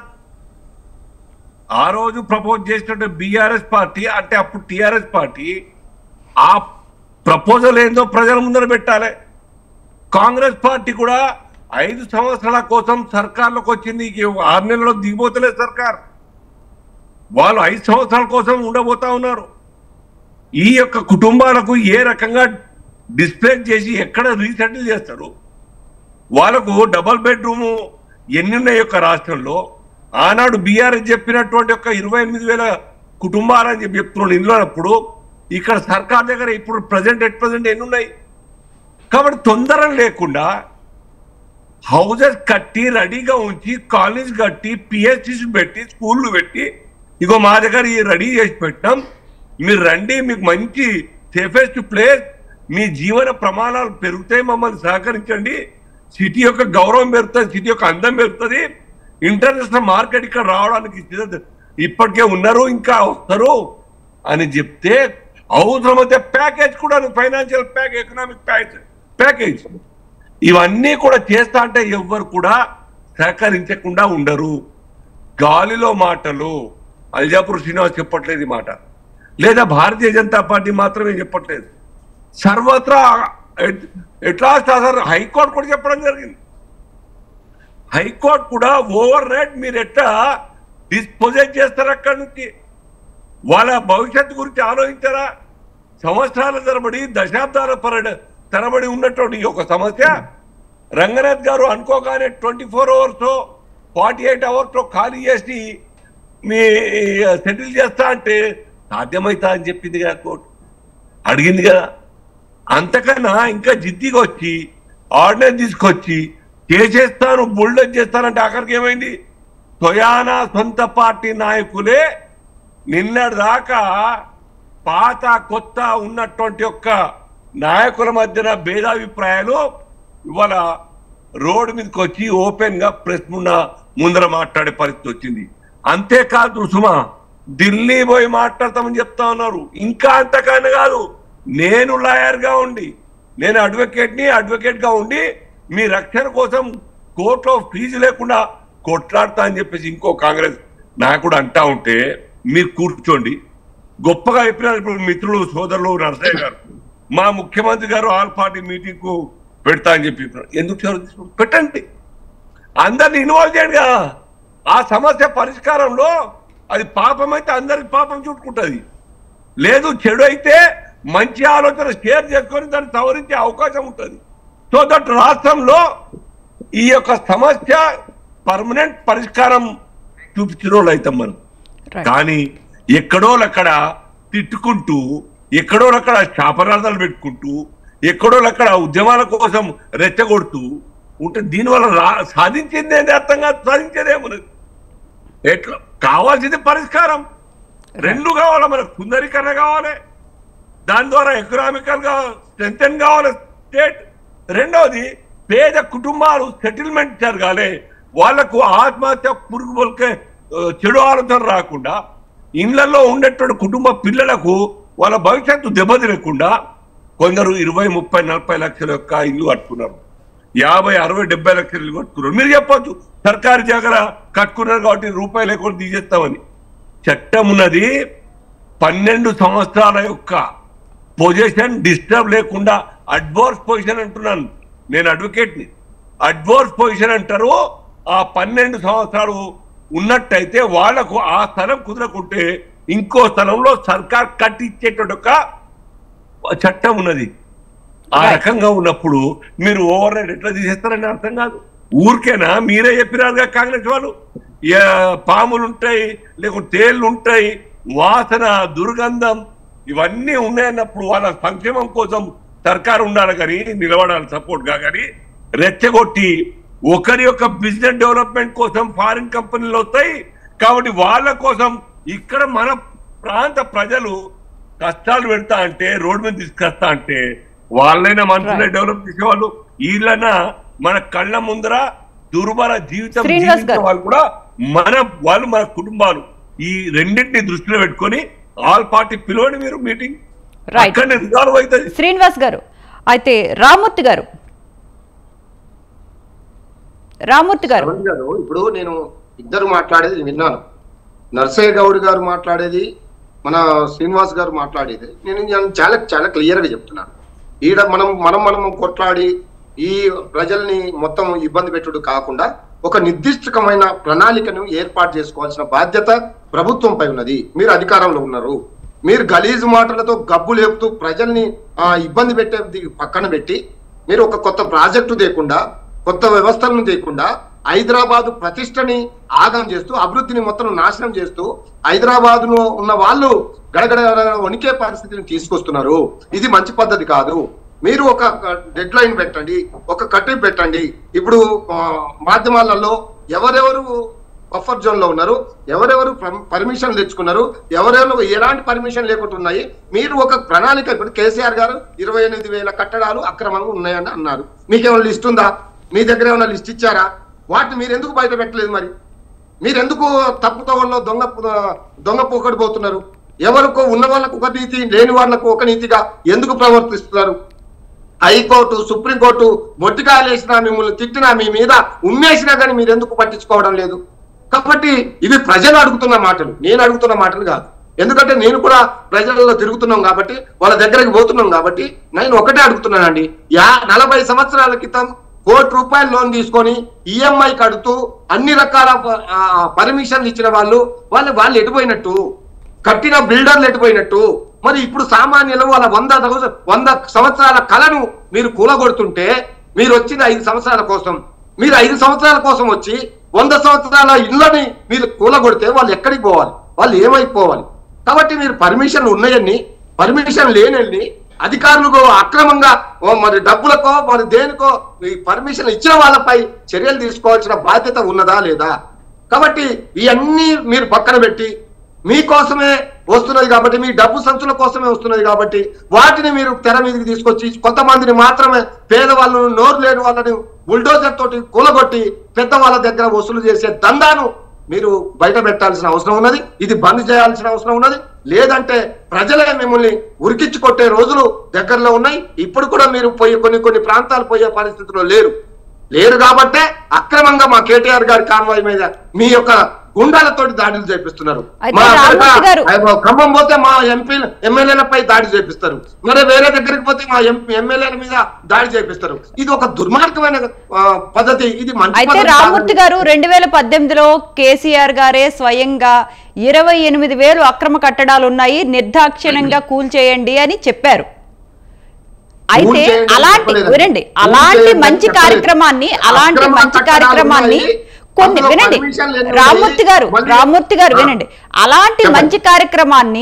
Speaker 4: ఆ రోజు ప్రపోజ్ చేసినట్టు బీఆర్ఎస్ పార్టీ అంటే అప్పుడు టిఆర్ఎస్ పార్టీ ఆ ప్రపోజల్ ఏందో ప్రజల ముందర పెట్టాలి కాంగ్రెస్ పార్టీ కూడా ఐదు సంవత్సరాల కోసం సర్కార్లోకి వచ్చింది ఇక ఆరు నెలల్లో దిగిపోతలేదు సర్కార్ వాళ్ళు ఐదు సంవత్సరాల కోసం ఉండబోతా ఉన్నారు ఈ యొక్క కుటుంబాలకు ఏ రకంగా డిస్ప్లే చేసి ఎక్కడ రీసెటిల్ చేస్తారు వాళ్ళకు డబల్ బెడ్రూము ఎన్ని ఉన్నాయి యొక్క రాష్ట్రంలో ఆనాడు బీఆర్ఎస్ చెప్పినటువంటి ఒక ఇరవై ఎనిమిది వేల కుటుంబాలని చెప్పి చెప్తున్నాడు ఇందులో అప్పుడు ఇక్కడ సర్కార్ దగ్గర ఇప్పుడు ప్రజెంట్ ఎట్ ప్రజెంట్ ఎన్ని ఉన్నాయి కాబట్టి తొందర లేకుండా హౌజెస్ కట్టి రెడీగా ఉంచి కాలేజ్ కట్టి పిహెచ్సి పెట్టి స్కూళ్ళు పెట్టి ఇగో మా దగ్గర ఈ రెడీ చేసి పెట్టాం మీరు రండి మీకు మంచి సేఫెస్ట్ ప్లేస్ మీ జీవన ప్రమాణాలు పెరుగుతాయి మమ్మల్ని సహకరించండి సిటీ యొక్క గౌరవం పెరుగుతుంది సిటీ యొక్క అందం పెరుగుతుంది ఇంటర్నేషనల్ మార్కెట్ ఇక్కడ రావడానికి సిద్ధ- ఇప్పటికే ఉన్నారు ఇంకా వస్తారు అని చెప్తే అవసరమైతే ప్యాకేజ్ కూడా financial pack economic package package ఇవన్నీ కూడా చేస్తా అంటే ఎవ్వరు కూడా సహకరించకుండా ఉండరు గాలిలో మాటలు అల్జాపూర్ శ్రీనివాస్ చెప్పట్లేదు ఈ మాట లేదా భారతీయ జనతా పార్టీ మాత్రమే చెప్పట్లేదు సర్వత్రా ఎట్- ఎట్లా సార్ హైకోర్టు కూడా చెప్పడం జరిగింది హైకోర్టు కూడా ఓవర్ నైట్ మీరు ఎట్లా డిస్పోజెస్ చేస్తారు అక్కడి నుంచి వాళ్ళ భవిష్యత్తు గురించి ఆలోచించారా సంవత్సరాల తరబడి దశాబ్దాల పరడ తరబడి ఉన్నటువంటి ఈ ఒక సమస్య రంగనాథ్ గారు అనుకోగానే twenty four hours forty eight hours ఖాళీ చేసి మీ సెటిల్ చేస్తా అంటే సాధ్యమైతా అని చెప్పింది కదా కోర్టు అడిగింది కదా అంతకన్నా ఇంకా జిద్దిగా వచ్చి ఆర్డినెన్స్ తీసుకొచ్చి చేసేస్తాను బుల్డెన్ చేస్తానంటే ఆఖరికి ఏమైంది స్వయానా సొంత పార్టీ నాయకులే నిన్నటి దాకా పాత కొత్త ఉన్నటువంటి యొక్క నాయకుల మధ్యన భేదాభిప్రాయాలు ఇవాళ రోడ్డు మీదకి వచ్చి ఓపెన్ గా ప్రెస్ ముంద ముందర మాట్లాడే పరిస్థితి వచ్చింది అంతేకాదు సుమా ఢిల్లీ పోయి మాట్లాడతామని చెప్తా ఉన్నారు ఇంకా అంతకన్నా కాదు నేను లాయర్ గా ఉండి నేను అడ్వకేట్ ని అడ్వకేట్ గా ఉండి మీ రక్షణ కోసం కోర్టులో ఫీజు లేకుండా కొట్లాడతా అని చెప్పేసి ఇంకో కాంగ్రెస్ నాయకుడు అంటా ఉంటే మీరు కూర్చోండి గొప్పగా చెప్పినారు ఇప్పుడు మిత్రులు సోదరులు నరసయ్య గారు మా ముఖ్యమంత్రి గారు ఆల్ పార్టీ మీటింగ్ కు పెడతా అని చెప్పి చెప్పినారు. ఎందుకు చొరవ తీసుకున్నారు? పెట్టండి అందరిని ఇన్వాల్వ్ చేయండి కదా ఆ సమస్య పరిష్కారంలో అది పాపం అయితే అందరికి పాపం చుట్టుకుంటుంది లేదు చెడు అయితే మంచి ఆలోచన షేర్ చేసుకొని దాన్ని సవరించే అవకాశం ఉంటుంది సో దట్ రాష్ట్రంలో ఈ యొక్క సమస్య పర్మనెంట్ పరిష్కారం చూపించిన వాళ్ళు అవుతాం మనం
Speaker 1: Right.
Speaker 4: కానీ ఎక్కడో అక్కడ తిట్టుకుంటూ ఎక్కడోనక్కడ శాపనార్థాలు పెట్టుకుంటూ ఎక్కడోనక్కడ ఉద్యమాల కోసం రెచ్చగొడుతూ ఉంటే దీనివల్ల రా సాధించింది ఏంటి అర్థం కాదు సాధించేదేమున్నది ఎట్లా కావాల్సింది పరిష్కారం రెండు కావాలి మనకు సుందరీకరణ కావాలి దాని ద్వారా ఎకనామికల్ గా స్ట్రెంగ్ కావాలి స్టేట్ రెండవది పేద కుటుంబాలు సెటిల్మెంట్ జరగాలి వాళ్లకు ఆత్మహత్య పురుగు పొలికే ఆ, చెడు ఆలోచన రాకుండా ఇళ్లలో ఉండేటువంటి కుటుంబ పిల్లలకు వాళ్ళ భవిష్యత్తు దెబ్బతినకుండా కొందరు ఇరవై ముప్పై నలభై లక్షల యొక్క ఇల్లు కట్టుకున్నారు యాభై అరవై డెబ్బై లక్షల ఇల్లు కట్టుకున్నారు మీరు చెప్పొచ్చు సర్కారు జాగర కట్టుకున్నారు కాబట్టి రూపాయి లేకుండా తీసేస్తామని చట్టం ఉన్నది పన్నెండు సంవత్సరాల యొక్క పొజిషన్ డిస్టర్బ్ లేకుండా అడ్వాన్స్ పొజిషన్ అంటున్నాను నేను అడ్వకేట్ ని అడ్వాన్స్ పొజిషన్ అంటారు ఆ పన్నెండు సంవత్సరాలు ఉన్నట్టయితే వాళ్లకు ఆ స్థలం కుదరకుంటే ఇంకో స్థలంలో సర్కార్ కట్టించేటువంటి ఒక చట్టం ఉన్నది ఆ
Speaker 1: Right.
Speaker 4: రకంగా ఉన్నప్పుడు మీరు ఓవర్ రైడ్ ఎట్లా తీసేస్తారని అర్థం కాదు ఊరికేనా మీరే చెప్పినారుగా కాంగ్రెస్ వాళ్ళు ఏ పాములు ఉంటాయి లేకుంటే తేళ్లు ఉంటాయి వాసన దుర్గంధం ఇవన్నీ ఉన్నాయన్నప్పుడు వాళ్ళ సంక్షేమం కోసం సర్కారు ఉండాలి కానీ నిలబడాలి సపోర్ట్ గా కానీ రెచ్చగొట్టి ఒకరి యొక్క బిజినెస్ డెవలప్మెంట్ కోసం ఫారిన్ కంపెనీలు వస్తాయి కాబట్టి వాళ్ళ కోసం ఇక్కడ మన ప్రాంత ప్రజలు కష్టాలు పెడతా అంటే రోడ్డు మీద తీసుకొస్తా అంటే వాళ్ళైనా మనుషులే
Speaker 1: Right.
Speaker 4: డెవలప్ చేసేవాళ్ళు వీళ్ళైనా మన కళ్ళ ముందర దుర్భర జీవితం
Speaker 1: శ్రీనివాస్
Speaker 4: జీవించే
Speaker 1: గారు.
Speaker 4: వాళ్ళు కూడా మన వాళ్ళు మన కుటుంబాలు ఈ రెండింటిని దృష్టిలో పెట్టుకొని ఆల్ పార్టీ పిలవండి మీరు మీటింగ్
Speaker 1: Right.
Speaker 4: అక్కడనే రిజాల్వ్ అవుతుంది
Speaker 1: శ్రీనివాస్ గారు అయితే రామూర్తి గారు రామూర్తి గారు
Speaker 2: శ్రవణ్ గారు ఇప్పుడు నేను ఇద్దరు మాట్లాడేది విన్నాను నర్సయ్య గౌడ్ గారు మాట్లాడేది మన శ్రీనివాస్ గారు మాట్లాడేది నేను నేను చాలా చాలా క్లియర్ గా చెప్తున్నాను ఈడ మనం మనం మనం కొట్లాడి ఈ ప్రజల్ని మొత్తం ఇబ్బంది పెట్టుడు కాకుండా ఒక నిర్దిష్టమైన ప్రణాళికను ఏర్పాటు చేసుకోవాల్సిన బాధ్యత ప్రభుత్వంపై ఉన్నది మీరు అధికారంలో ఉన్నారు మీరు గలీజు మాటలతో గబ్బు లేపుతూ ప్రజల్ని ఆ, ఇబ్బంది పెట్టే పక్కన పెట్టి మీరు ఒక కొత్త ప్రాజెక్టు తేకుండా కొత్త వ్యవస్థలను తేకుండా హైదరాబాద్ ప్రతిష్టని ఆగం చేస్తూ అభివృద్ధిని మొత్తం నాశనం చేస్తూ హైదరాబాద్ లో ఉన్న వాళ్ళు గడగడ వణికే పరిస్థితిని తీసుకొస్తున్నారు ఇది మంచి పద్ధతి కాదు మీరు ఒక డెడ్ లైన్ పెట్టండి ఒక కట్టింగ్ పెట్టండి ఇప్పుడు ఆ, మాధ్యమాలలో ఎవరెవరు బఫర్ జోన్ లో ఉన్నారు ఎవరెవరు పర్మిషన్ తెచ్చుకున్నారు ఎవరెవరు ఎలాంటి పర్మిషన్ లేకుండా ఉన్నాయి మీరు ఒక ప్రణాళిక ఇప్పుడు కేసీఆర్ గారు ఇరవై ఎనిమిది వేల కట్టడాలు అక్రమంగా ఉన్నాయని అన్నారు మీకేమైనా లిస్ట్ ఉందా మీ దగ్గర ఏమైనా లిస్ట్ ఇచ్చారా వాటిని మీరు ఎందుకు బయట పెట్టలేదు మరి మీరు ఎందుకు తప్పుతో వల్ల దొంగ దొంగ పోకడి పోతున్నారు ఎవరికో ఉన్న వాళ్ళకు ఒక నీతి లేని వాళ్ళకు ఒక నీతిగా ఎందుకు ప్రవర్తిస్తున్నారు హైకోర్టు సుప్రీంకోర్టు మొట్టికాయలు వేసినా మిమ్మల్ని తిట్టినా మీ మీద ఉమ్మేసినా కానీ మీరు ఎందుకు పట్టించుకోవడం లేదు కాబట్టి ఇవి ప్రజలు అడుగుతున్న మాటలు నేను అడుగుతున్న మాటలు కాదు ఎందుకంటే నేను కూడా ప్రజలలో తిరుగుతున్నాం కాబట్టి వాళ్ళ దగ్గరికి పోతున్నాం కాబట్టి నేను ఒకటే అడుగుతున్నానండి యా నలభై సంవత్సరాల క్రితం కోటి రూపాయలు లోన్ తీసుకొని ఈఎంఐ కడుతూ అన్ని రకాల పర్మిషన్లు ఇచ్చిన వాళ్ళు వాళ్ళు వాళ్ళు ఎటుపోయినట్టు కట్టిన బిల్డర్లు ఎటుపోయినట్టు మరి ఇప్పుడు సామాన్యులు వాళ్ళ వంద సంవత్సర- వంద సంవత్సరాల కళను మీరు కూలగొడుతుంటే మీరు వచ్చింది ఐదు సంవత్సరాల కోసం మీరు ఐదు సంవత్సరాల కోసం వచ్చి వంద సంవత్సరాల ఇళ్ళని మీరు కూలగొడితే వాళ్ళు ఎక్కడికి పోవాలి వాళ్ళు ఏమైపోవాలి కాబట్టి మీరు పర్మిషన్లు ఉన్నాయన్ని పర్మిషన్ లేనన్ని అధికారులకు అక్రమంగా ఓ మరి డబ్బులకో మరి దేనికో ఈ పర్మిషన్ ఇచ్చిన వాళ్ళపై చర్యలు తీసుకోవాల్సిన బాధ్యత ఉన్నదా లేదా కాబట్టి ఇవన్నీ మీరు పక్కన పెట్టి మీకోసమే వస్తున్నది కాబట్టి మీ డబ్బు సంచుల కోసమే వస్తున్నది కాబట్టి వాటిని మీరు తెర మీదకి తీసుకొచ్చి కొంతమందిని మాత్రమే పేదవాళ్ళను నోరు లేని వాళ్ళని బుల్డోజర్ తోటి కూలగొట్టి పెద్ద వాళ్ళ దగ్గర వసూలు చేసే దందాను మీరు బయట పెట్టాల్సిన అవసరం ఉన్నది ఇది బంద్ చేయాల్సిన అవసరం ఉన్నది లేదంటే ప్రజలే మిమ్మల్ని ఉరికించి కొట్టే రోజులు దగ్గరలో ఉన్నాయి ఇప్పుడు కూడా మీరు పోయి కొన్ని కొన్ని ప్రాంతాలు పోయే పరిస్థితిలో లేరు లేరు కాబట్టే అక్రమంగా మా కేటీఆర్ గారి కాన్వాయ్ మీద మీ యొక్క గుండాలతోటి దాడులు చేపిస్తున్నారు
Speaker 1: అయితే
Speaker 2: మా
Speaker 1: రామూర్తి
Speaker 2: దగ్గర
Speaker 1: గారు-
Speaker 2: ఆ, ఖమ్మం పోతే మా ఎంపీ ఎమ్మెల్యేలపై దాడి చేపిస్తారు మరి వేరే దగ్గరికి పోతే మా ఎంపీ ఎమ్మెల్యేల మీద దాడి చేపిస్తారు ఇది ఒక దుర్మార్గమైన ఆ, పద్ధతి ఇది మంచి
Speaker 1: అయితే
Speaker 2: పద్ధతి
Speaker 1: రామూర్తి
Speaker 2: కాదండి.
Speaker 1: గారు రెండు వేల పద్దెనిమిదిలో కేసీఆర్ గారే స్వయంగా ఇరవై ఎనిమిది వేలు అక్రమ కట్టడాలు ఉన్నాయి నిర్దాక్షిణ్యంగా కూల్చేయండి అని చెప్పారు అయితే
Speaker 2: కూల్చేయండి అని
Speaker 1: అలాంటి
Speaker 2: చెప్పలేదండి.
Speaker 1: వినండి అలాంటి
Speaker 2: కూల్చేయండి అని
Speaker 1: మంచి
Speaker 2: చెప్పలేదు.
Speaker 1: కార్యక్రమాన్ని అలాంటి
Speaker 2: అక్రమ
Speaker 1: మంచి
Speaker 2: కట్టడాలు
Speaker 1: కార్యక్రమాన్ని
Speaker 2: ఉన్నాయి.
Speaker 1: కొన్ని
Speaker 2: అందులో
Speaker 1: వినండి
Speaker 2: permission లేని
Speaker 1: రామూర్తి గారు
Speaker 2: మళ్ళీ-
Speaker 1: రామూర్తి గారు
Speaker 2: ఆ.
Speaker 1: వినండి అలాంటి
Speaker 2: చెప్పండి.
Speaker 1: మంచి కార్యక్రమాన్ని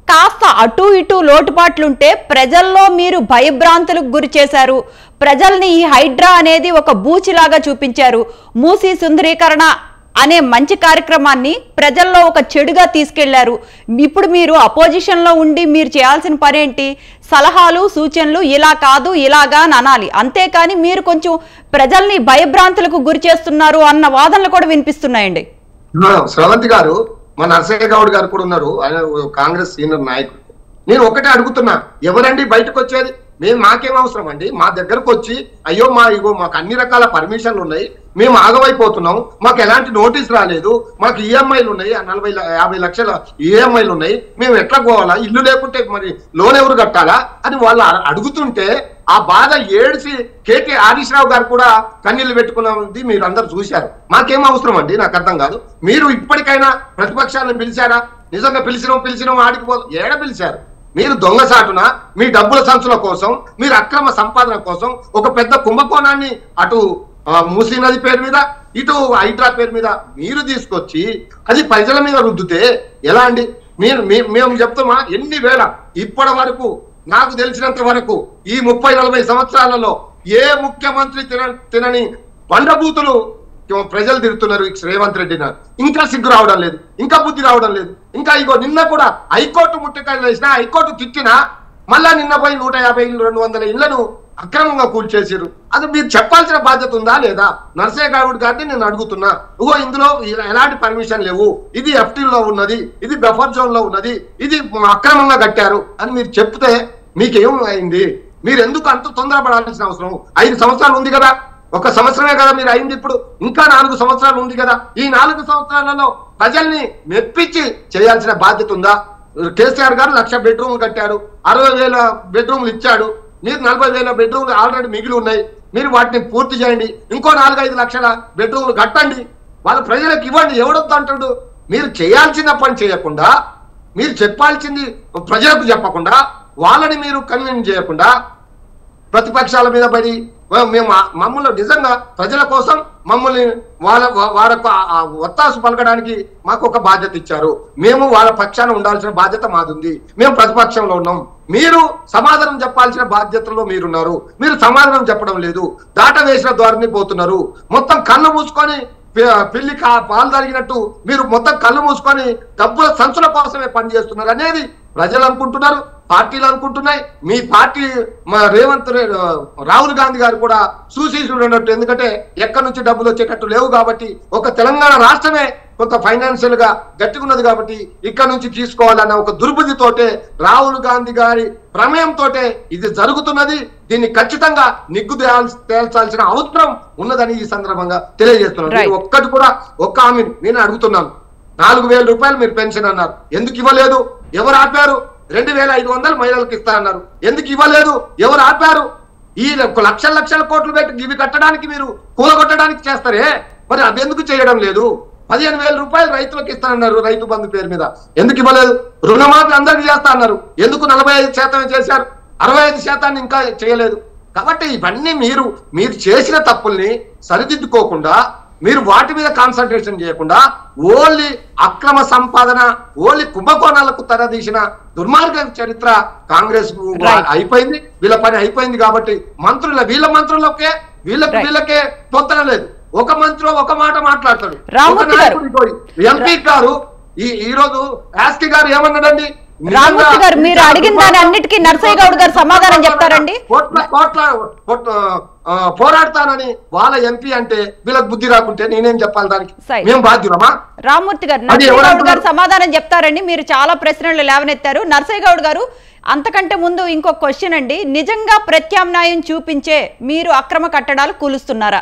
Speaker 1: కాస్త అటు ఇటు లోటుపాట్లుంటే ప్రజల్లో మీరు భయభ్రాంతులకు గురి చేశారు ప్రజల్ని ఈ హైడ్రా అనేది ఒక బూచిలాగా చూపించారు మూసీ సుందరీకరణ అనే మంచి కార్యక్రమాన్ని ప్రజల్లో ఒక చెడుగా తీసుకెళ్లారు ఇప్పుడు మీరు అపోజిషన్లో ఉండి మీరు చేయాల్సిన పనేంటి సలహాలు సూచనలు ఇలా కాదు ఇలాగా అని అనాలి అంతేకాని మీరు కొంచెం ప్రజల్ని భయభ్రాంతులకు గురి చేస్తున్నారు అన్న వాదనలు కూడా వినిపిస్తున్నాయండి
Speaker 2: ఆ, శ్రవంతి గారు మా నరసయ్య గౌడ్ గారు కూడా ఉన్నారు ఆయన కాంగ్రెస్ సీనియర్ నాయకుడు నేను ఒకటే అడుగుతున్నా ఎవరండి బయటకు వచ్చేది మేము మాకేం అవసరం అండి మా దగ్గరకు వచ్చి అయ్యో మా ఇగో మాకు అన్ని రకాల పర్మిషన్లు ఉన్నాయి మేము ఆగమైపోతున్నాం మాకు ఎలాంటి నోటీస్ రాలేదు మాకు ఈఎంఐలు ఉన్నాయి ఆ నలభై ల- యాభై లక్షల ఈఎంఐలు ఉన్నాయి మేము ఎట్లా పోవాలా ఇల్లు లేకుంటే మరి లోన్ ఎవరు కట్టాలా అని వాళ్ళు అ- అడుగుతుంటే ఆ బాధ ఏడిసి కేటీ హరీష్ రావు గారు కూడా కన్నీళ్లు పెట్టుకున్నది మీరు అందరు చూశారు మాకేం అవసరం అండి నాకు అర్థం కాదు మీరు ఇప్పటికైనా ప్రతిపక్షాలను పిలిచారా నిజంగా పిలిచినాం పిలిచినాం ఆడికి పో ఏడ పిలిచారు మీరు దొంగసాటున మీ డబ్బుల సంచుల కోసం మీరు అక్రమ సంపాదన కోసం ఒక పెద్ద కుంభకోణాన్ని అటు ఆ, మూసీ నది పేరు మీద ఇటు హైడ్రా పేరు మీద మీరు తీసుకొచ్చి అది ప్రజల మీద రుద్దుతే ఎలా అండి మీరు మీ- మేము చెప్తామా ఎన్ని వేల ఇప్పటి వరకు నాకు తెలిసినంత వరకు ఈ ముప్పై నలభై సంవత్సరాలలో ఏ ముఖ్యమంత్రి తిన తినని బండబూతులు ప్రజలు తిడుతున్నారు ఈ రేవంత్ రెడ్డి గారు ఇంకా సిగ్గు రావడం లేదు ఇంకా బుద్ధి రావడం లేదు ఇంకా ఇగో నిన్న కూడా హైకోర్టు ముట్టకాయలు వేసినా హైకోర్టు తిట్టినా మళ్ళా నిన్న పోయి నూట యాభై ఇల్లు రెండు వందల ఇళ్లను అక్రమంగా కూల్చేసారు అది మీరు చెప్పాల్సిన బాధ్యత ఉందా లేదా నర్సయ్య గౌడ్ గారిని నేను అడుగుతున్నా ఇగో ఇందులో ఇలా ఎలాంటి పర్మిషన్ లేవు ఇది FT లో ఉన్నది ఇది బఫర్ జోన్ లో ఉన్నది ఇది అక్రమంగా కట్టారు అని మీరు చెప్తే మీకేం అయింది మీరు ఎందుకు అంత తొందరపడాల్సిన అవసరం ఐదు సంవత్సరాలు ఉంది కదా ఒక సంవత్సరమే కదా మీరు అయింది ఇప్పుడు ఇంకా నాలుగు సంవత్సరాలు ఉంది కదా ఈ నాలుగు సంవత్సరాలలో ప్రజల్ని మెప్పించి చేయాల్సిన బాధ్యత ఉందా కేసీఆర్ గారు లక్ష బెడ్రూమ్లు కట్టారు అరవై వేల బెడ్రూమ్లు ఇచ్చాడు మీరు నలభై వేల బెడ్రూమ్లు ఆల్రెడీ మిగిలి ఉన్నాయి మీరు వాటిని పూర్తి చేయండి ఇంకో నాలుగైదు లక్షల బెడ్రూమ్లు కట్టండి వాళ్ళ ప్రజలకు ఇవ్వండి ఎవడొద్దు అంటాడు మీరు చేయాల్సిన పని చేయకుండా మీరు చెప్పాల్సింది ప్రజలకు చెప్పకుండా వాళ్ళని మీరు కన్విన్స్ చేయకుండా ప్రతిపక్షాల మీద పడి "వా- మేము ఆ- మమ్మల్ని నిజంగా ప్రజల కోసం మమ్మల్ని వాళ్ళ వా- వాళ్ళకు ఆ- ఆ ఒత్తాసు పలకడానికి మాకు ఒక బాధ్యత ఇచ్చారు మేము వాళ్ళ పక్షాన ఉండాల్సిన బాధ్యత మాది ఉంది మేము ప్రతిపక్షంలో ఉన్నాం మీరు సమాధానం చెప్పాల్సిన బాధ్యతలో మీరున్నారు మీరు సమాధానం చెప్పడం లేదు దాట వేసిన ద్వారానే పోతున్నారు మొత్తం కళ్ళు మూసుకొని పి- పిల్లి కా- పాలు తాగినట్టు మీరు మొత్తం కళ్ళు మూసుకొని డబ్బుల సంచుల కోసమే పనిచేస్తున్నారు అనేది ప్రజలు అనుకుంటున్నారు పార్టీలు అనుకుంటున్నాయి మీ పార్టీ మా రేవంత్ రె- రాహుల్ గాంధీ గారు కూడా చూసి చూడనట్టు ఎందుకంటే ఎక్కడి నుంచి డబ్బులు వచ్చేటట్టు లేవు కాబట్టి ఒక తెలంగాణ రాష్ట్రమే కొంత ఫైనాన్షియల్ గా గట్టిగున్నది కాబట్టి ఇక్కడ నుంచి తీసుకోవాలన్న ఒక దుర్బుద్ధితోటే రాహుల్ గాంధీ గారి ప్రమేయంతో ఇది జరుగుతున్నది దీన్ని ఖచ్చితంగా నిగ్గు తేల్చ- తేల్చాల్సిన అవసరం ఉన్నదని ఈ సందర్భంగా తెలియజేస్తున్నాను
Speaker 1: Right.
Speaker 2: మీరు ఒక్కటి కూడా ఒక్క హామీ నేను అడుగుతున్నాను నాలుగు వేల రూపాయలు మీరు పెన్షన్ అన్నారు ఎందుకు ఇవ్వలేదు ఎవరు ఆపారు రెండు వేల ఐదు వందలు మహిళలకు ఇస్తారన్నారు ఎందుకు ఇవ్వలేదు ఎవరు ఆపారు ఈ ఒక లక్షల లక్షల కోట్లు పెట్టి ఇవి కట్టడానికి మీరు కూలగొట్టడానికి చేస్తారే మరి అది ఎందుకు చేయడం లేదు పదిహేను వేల రూపాయలు రైతులకు ఇస్తానన్నారు రైతు బంధు పేరు మీద ఎందుకు ఇవ్వలేదు రుణమాఫీ అందరికి చేస్తా అన్నారు ఎందుకు నలభై ఐదు శాతం చేశారు అరవై ఐదు శాతాన్ని ఇంకా చేయలేదు కాబట్టి ఇవన్నీ మీరు మీరు చేసిన తప్పుల్ని సరిదిద్దుకోకుండా మీరు వాటి మీద కాన్సన్ట్రేషన్ చేయకుండా ఓన్లీ అక్రమ సంపాదన ఓన్లీ కుంభకోణాలకు తెరదీసిన దుర్మార్గ చరిత్ర కాంగ్రెస్ కు
Speaker 1: Right.
Speaker 2: అయిపోయింది వీళ్ళ పని అయిపోయింది కాబట్టి మంత్రుల వీళ్ళ మంత్రులకే వీళ్ళకి
Speaker 1: Right.
Speaker 2: వీళ్ళకే పొంతన లేదు ఒక మంత్రి ఒక మాట మాట్లాడతాడు
Speaker 1: రామ్మూర్తి
Speaker 2: ఒక
Speaker 1: గారు.
Speaker 2: నాయకుడు ఎంపీ గారు ఈ ఈ రోజు యాస్కి గారు ఏమన్నాడండి
Speaker 1: రామ్మూర్తి గారు, మీరు అడిగిన దాని అన్నిటికీ నరసయ్య గౌడ్ గారు సమాధానం చెప్తారండి?
Speaker 2: కోట్ల కోట్ల కోట్ల, ఆ, పోరాడతానని వాళ్ళ ఎంపీ అంటే వీళ్ళకి బుద్ధి రాకుంటే నేనేం చెప్పాలి దానికి
Speaker 1: సై.
Speaker 2: మేము బాధ్యులమా
Speaker 1: రామ్మూర్తి గారు
Speaker 2: అది
Speaker 1: నరసయ్య
Speaker 2: ఎవరు
Speaker 1: గౌడ్ గారు
Speaker 2: అంటున్నారు?
Speaker 1: సమాధానం చెప్తారండి మీరు చాలా ప్రశ్నలు లేవనెత్తారు నరసయ్య గౌడ్ గారు అంతకంటే ముందు ఇంకో క్వశ్చన్ అండి నిజంగా ప్రత్యామ్నాయం చూపించే మీరు అక్రమ కట్టడాలు కూలుస్తున్నారా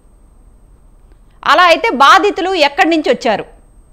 Speaker 1: అలా అయితే బాధితులు ఎక్కడి నుంచి వచ్చారు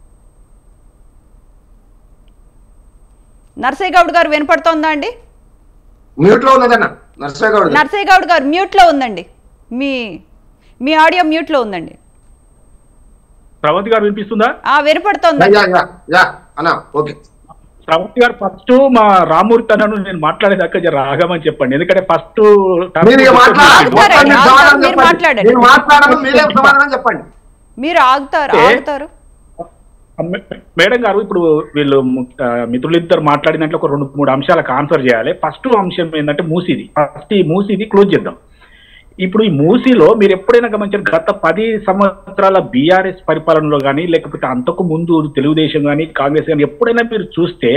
Speaker 1: నరసయ్య గౌడ్ గారు వినపడుతోందా అండి
Speaker 2: మ్యూట్ లో ఉన్నదన్న నర్సయ్య గౌడ్ గారు.
Speaker 1: నరసయ్య గౌడ్ గారు మ్యూట్లో ఉందండి మీ మీ ఆడియో మ్యూట్లో ఉందండి
Speaker 3: శ్రవంతి గారు వినిపిస్తుందా
Speaker 1: ఆ వినపడుతోందండి
Speaker 2: యా యా యా అన్న ఓకే
Speaker 3: శ్రవంతి గారు ఫస్ట్ మా రామూర్తి అన్నను నేను మాట్లాడేదాకా జర ఆగమని చెప్పండి ఎందుకంటే ఫస్ట్
Speaker 2: మీరు ఇక మాట్లాడాలి.
Speaker 1: ఆగుతారండి,
Speaker 2: మీరు
Speaker 1: ఆగుతారు,
Speaker 2: సమాధానం
Speaker 1: మీరు
Speaker 2: చెప్పండి.
Speaker 1: మాట్లాడండి.
Speaker 2: మీరు మాట్లాడడం మీరే సమాధానం చెప్పండి
Speaker 1: మీరు ఆగుతారు
Speaker 3: ఏ?
Speaker 1: ఆగుతారు
Speaker 3: మే- మేడం గారు ఇప్పుడు వీళ్ళు ము- ఆ, మిత్రులిద్దరు మాట్లాడిన దాంట్లో ఒక రెండు మూడు అంశాలకు ఆన్సర్ చేయాలి ఫస్ట్ అంశం ఏంటంటే మూసీది ఫస్ట్ ఈ మూసీది క్లోజ్ చేద్దాం ఇప్పుడు ఈ మూసీలో మీరు ఎప్పుడైనా గమనించారు గత పది సంవత్సరాల బీఆర్ఎస్ పరిపాలనలో కానీ లేకపోతే అంతకు ముందు తెలుగుదేశం కానీ కాంగ్రెస్ కానీ ఎప్పుడైనా మీరు చూస్తే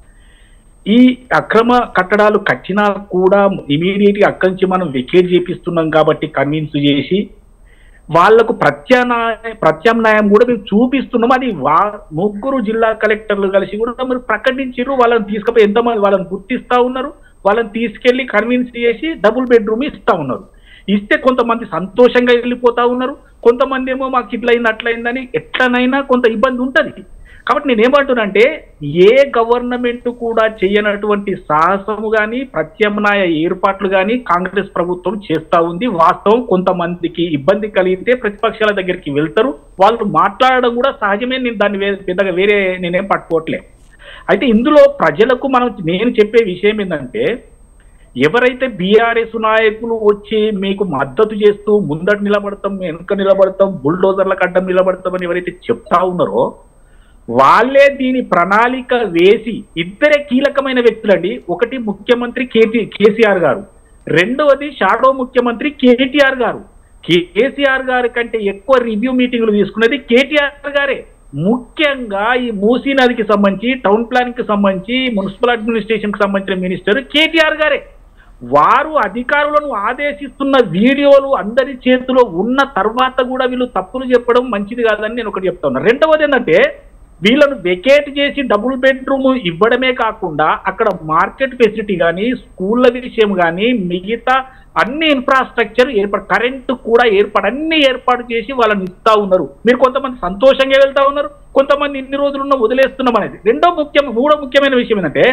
Speaker 3: ఈ అక్రమ కట్టడాలు కట్టినా కూడా ఇమీడియట్ గా అక్కడి నుంచి మనం వెకేట్ చేపిస్తున్నాం కాబట్టి కన్విన్స్ చేసి వాళ్లకు ప్రత్యామ్నాయ ప్రత్యామ్నాయం కూడా మేము చూపిస్తున్నాం అది వా ముగ్గురు జిల్లా కలెక్టర్లు కలిసి కూడా మీరు ప్రకటించారు వాళ్ళని తీసుకుపోయి ఎంతమంది వాళ్ళని గుర్తిస్తా ఉన్నారు వాళ్ళని తీసుకెళ్లి కన్విన్స్ చేసి డబుల్ బెడ్రూమ్ ఇస్తా ఉన్నారు ఇస్తే కొంతమంది సంతోషంగా వెళ్ళిపోతా ఉన్నారు కొంతమంది ఏమో మాకు ఇట్లయింది అట్లయిందని ఎట్లనైనా కొంత ఇబ్బంది ఉంటది కాబట్టి నేను ఏమంటున్నానంటే ఏ గవర్నమెంట్ కూడా చేయనటువంటి సాహసము కానీ ప్రత్యామ్నాయ ఏర్పాట్లు కానీ కాంగ్రెస్ ప్రభుత్వం చేస్తా ఉంది వాస్తవం కొంతమందికి ఇబ్బంది కలిగితే ప్రతిపక్షాల దగ్గరికి వెళ్తారు వాళ్ళు మాట్లాడడం కూడా సహజమే నేను దాన్ని వే- పెద్దగా వేరే నేనేం పట్టుకోవట్లే అయితే ఇందులో ప్రజలకు మనం నేను చెప్పే విషయం ఏంటంటే ఎవరైతే బీఆర్ఎస్ నాయకులు వచ్చి మీకు మద్దతు చేస్తూ ముందట నిలబడతాం వెనుక నిలబడతాం బుల్డోజర్లకు అడ్డం నిలబడతామని ఎవరైతే చెప్తా ఉన్నారో వాళ్ళే దీని ప్రణాళిక వేసి ఇద్దరే కీలకమైన వ్యక్తులండి ఒకటి ముఖ్యమంత్రి కేటీ కేసీఆర్ గారు రెండవది షాడో ముఖ్యమంత్రి కేటీఆర్ గారు కేసీఆర్ గారి కంటే ఎక్కువ రివ్యూ మీటింగ్లు తీసుకున్నది కేటీఆర్ గారే ముఖ్యంగా ఈ మూసీ నదికి సంబంధించి టౌన్ ప్లానింగ్ కి సంబంధించి మున్సిపల్ అడ్మినిస్ట్రేషన్ కి సంబంధించిన మినిస్టర్ కేటీఆర్ గారే వారు అధికారులను ఆదేశిస్తున్న వీడియోలు అందరి చేతిలో ఉన్న తర్వాత కూడా వీళ్ళు తప్పులు చెప్పడం మంచిది కాదని నేను ఒకటి చెప్తా ఉన్నా రెండవది ఏంటంటే వీళ్ళను వెకేట్ చేసి డబుల్ బెడ్రూమ్ ఇవ్వడమే కాకుండా అక్కడ మార్కెట్ ఫెసిలిటీ కానీ స్కూళ్ళ విషయం కానీ మిగతా అన్ని ఇన్ఫ్రాస్ట్రక్చర్ ఏర్పాటు కరెంటు కూడా ఏర్పాటు అన్ని ఏర్పాటు చేసి వాళ్ళని ఇస్తా ఉన్నారు మీరు కొంతమంది సంతోషంగా వెళ్తా ఉన్నారు కొంతమంది ఇన్ని రోజులు ఉన్న వదిలేస్తున్నాం అనేది రెండో ముఖ్యం మూడో ముఖ్యమైన విషయం ఏంటంటే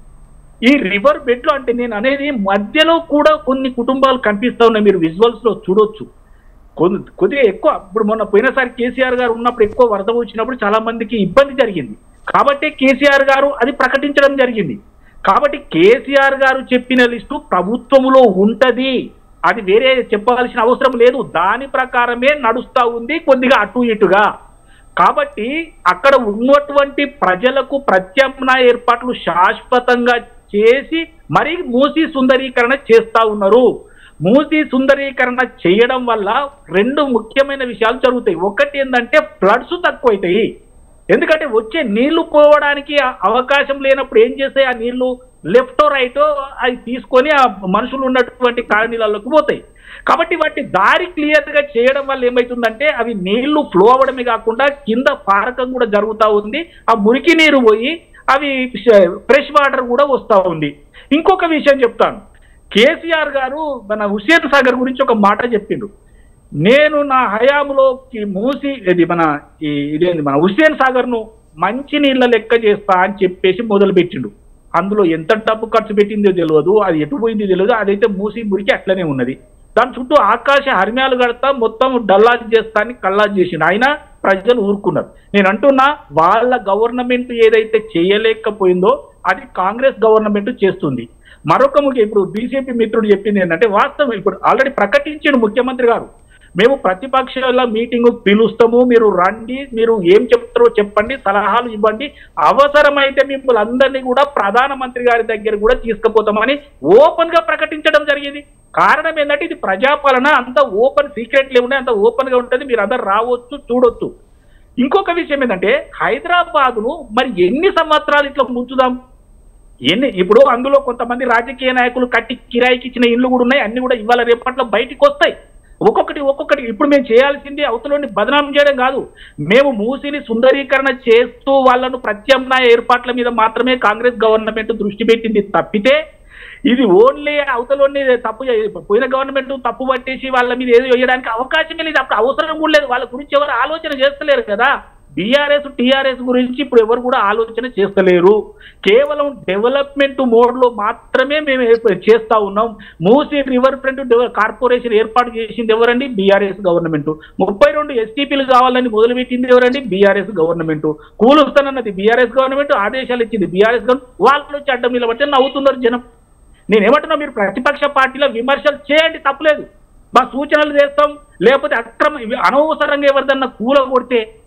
Speaker 3: ఈ రివర్ బెడ్ లో అంటే నేను అనేది మధ్యలో కూడా కొన్ని కుటుంబాలు కనిపిస్తా ఉన్నాయి మీరు విజువల్స్ లో చూడొచ్చు కొద్ది కొద్దిగా ఎక్కువ ఇప్పుడు మొన్న పోయినసారి కేసీఆర్ గారు ఉన్నప్పుడు ఎక్కువ వరద వచ్చినప్పుడు చాలా మందికి ఇబ్బంది జరిగింది కాబట్టి కేసీఆర్ గారు అది ప్రకటించడం జరిగింది కాబట్టి కేసీఆర్ గారు చెప్పిన లిస్టు ప్రభుత్వములో ఉంటది అది వేరే చెప్పాల్సిన అవసరం లేదు దాని ప్రకారమే నడుస్తా ఉంది కొద్దిగా అటు ఇటుగా కాబట్టి అక్కడ ఉన్నటువంటి ప్రజలకు ప్రత్యామ్నాయ ఏర్పాట్లు శాశ్వతంగా చేసి మరి మూసి సుందరీకరణ చేస్తా ఉన్నారు మూసి సుందరీకరణ చేయడం వల్ల రెండు ముఖ్యమైన విషయాలు జరుగుతాయి ఒకటి ఏంటంటే ఫ్లడ్స్ తక్కువైతాయి ఎందుకంటే వచ్చే నీళ్లు పోవడానికి ఆ అవకాశం లేనప్పుడు ఏం చేస్తాయి ఆ నీళ్లు లెఫ్ట్ రైట్ అవి తీసుకొని ఆ మనుషులు ఉన్నటువంటి కాలనీలలోకి పోతాయి కాబట్టి వాటి దారి క్లియర్ గా చేయడం వల్ల ఏమవుతుందంటే అవి నీళ్లు ఫ్లో అవ్వడమే కాకుండా కింద పారకం కూడా జరుగుతూ ఉంది ఆ మురికి నీరు పోయి అవి ఫ్రెష్ వాటర్ కూడా వస్తూ ఉంది ఇంకొక విషయం చెప్తాను కేసీఆర్ గారు మన హుస్సేన్ సాగర్ గురించి ఒక మాట చెప్పిండు నేను నా హయాంలో ఈ మూసి ఇది మన ఈ ఇదేంది మన హుస్సేన్ సాగర్ ను మంచి నీళ్ళ లెక్క చేస్తా అని చెప్పేసి మొదలు పెట్టిండు అందులో ఎంత డబ్బు ఖర్చు పెట్టిందో తెలియదు అది ఎటు పోయిందో తెలియదు అదైతే మూసి మురికి అట్లనే ఉన్నది దాని చుట్టూ ఆకాశ హర్మ్యాలు కడతా మొత్తం డల్లాజ్ చేస్తా అని కల్లాజ్ చేసిండు ఆయన ప్రజలు ఊరుకున్నారు నేను అంటున్నా వాళ్ళ గవర్నమెంట్ ఏదైతే చేయలేకపోయిందో అది కాంగ్రెస్ గవర్నమెంట్ చేస్తుంది మరొక ముఖ్య ఇప్పుడు బీజేపీ మిత్రుడు చెప్పింది ఏంటంటే వాస్తవం ఇప్పుడు ఆల్రెడీ ప్రకటించాడు ముఖ్యమంత్రి గారు మేము ప్రతిపక్షాల మీటింగ్ పిలుస్తాము మీరు రండి మీరు ఏం చెప్తారో చెప్పండి సలహాలు ఇవ్వండి అవసరమైతే మిమ్మల్ని అందరినీ కూడా ప్రధానమంత్రి గారి దగ్గర కూడా తీసుకుపోతామని ఓపెన్ గా ప్రకటించడం జరిగింది కారణం ఏంటంటే ఇది ప్రజాపాలన అంత ఓపెన్ సీక్రెట్ లేకుండా అంత ఓపెన్ గా ఉంటుంది మీరు అందరు రావచ్చు చూడొచ్చు ఇంకొక విషయం ఏంటంటే హైదరాబాద్ ను మరి ఎన్ని సంవత్సరాలు ఇట్లా ముంచుదాం ఎన్ని ఇప్పుడు అందులో కొంతమంది రాజకీయ నాయకులు కట్టి కిరాయికి ఇచ్చిన ఇల్లు కూడా ఉన్నాయి అన్ని కూడా ఇవాళ రేపట్లో బయటికి వస్తాయి ఒక్కొక్కటి ఒక్కొక్కటి ఇప్పుడు మేము చేయాల్సింది అవతలని బదనాం చేయడం కాదు మేము మూసిని సుందరీకరణ చేస్తూ వాళ్ళను ప్రత్యామ్నాయ ఏర్పాట్ల మీద మాత్రమే కాంగ్రెస్ గవర్నమెంట్ దృష్టి పెట్టింది తప్పితే ఇది ఓన్లీ అవతలని తప్పు చే- పోయిన గవర్నమెంట్ తప్పు పట్టేసి వాళ్ళ మీద ఏదో వేయడానికి అవకాశమే లేదు అప్పుడు అవసరం కూడా లేదు వాళ్ళ గురించి ఎవరు ఆలోచన చేస్తలేరు కదా బీఆర్ఎస్ టీఆర్ఎస్ గురించి ఇప్పుడు ఎవరు కూడా ఆలోచన చేస్తలేరు కేవలం డెవలప్మెంట్ మోడ్ లో మాత్రమే మేము ఏర్ప- చేస్తా ఉన్నాం మూసీ రివర్ ఫ్రంట్ డెవ- కార్పొరేషన్ ఏర్పాటు చేసింది ఎవరండి బీఆర్ఎస్ గవర్నమెంట్ ముప్పై రెండు ఎస్టీపీలు కావాలని మొదలుపెట్టింది ఎవరండి బీఆర్ఎస్ గవర్నమెంట్ కూలుస్తానన్నది బీఆర్ఎస్ గవర్నమెంట్ ఆదేశాలు ఇచ్చింది బీఆర్ఎస్ గవర్నమెంట్ వాళ్ళు వచ్చి అడ్డం నిలబడితే నవ్వుతున్నారు జనం నేనేమంటున్నా మీరు ప్రతిపక్ష పార్టీలో విమర్శలు చేయండి తప్పులేదు మా సూచనలు చేస్తాం లేకపోతే అక్రమ ఇవి అనవసరంగా ఎవరిదన్నా కూల కొడితే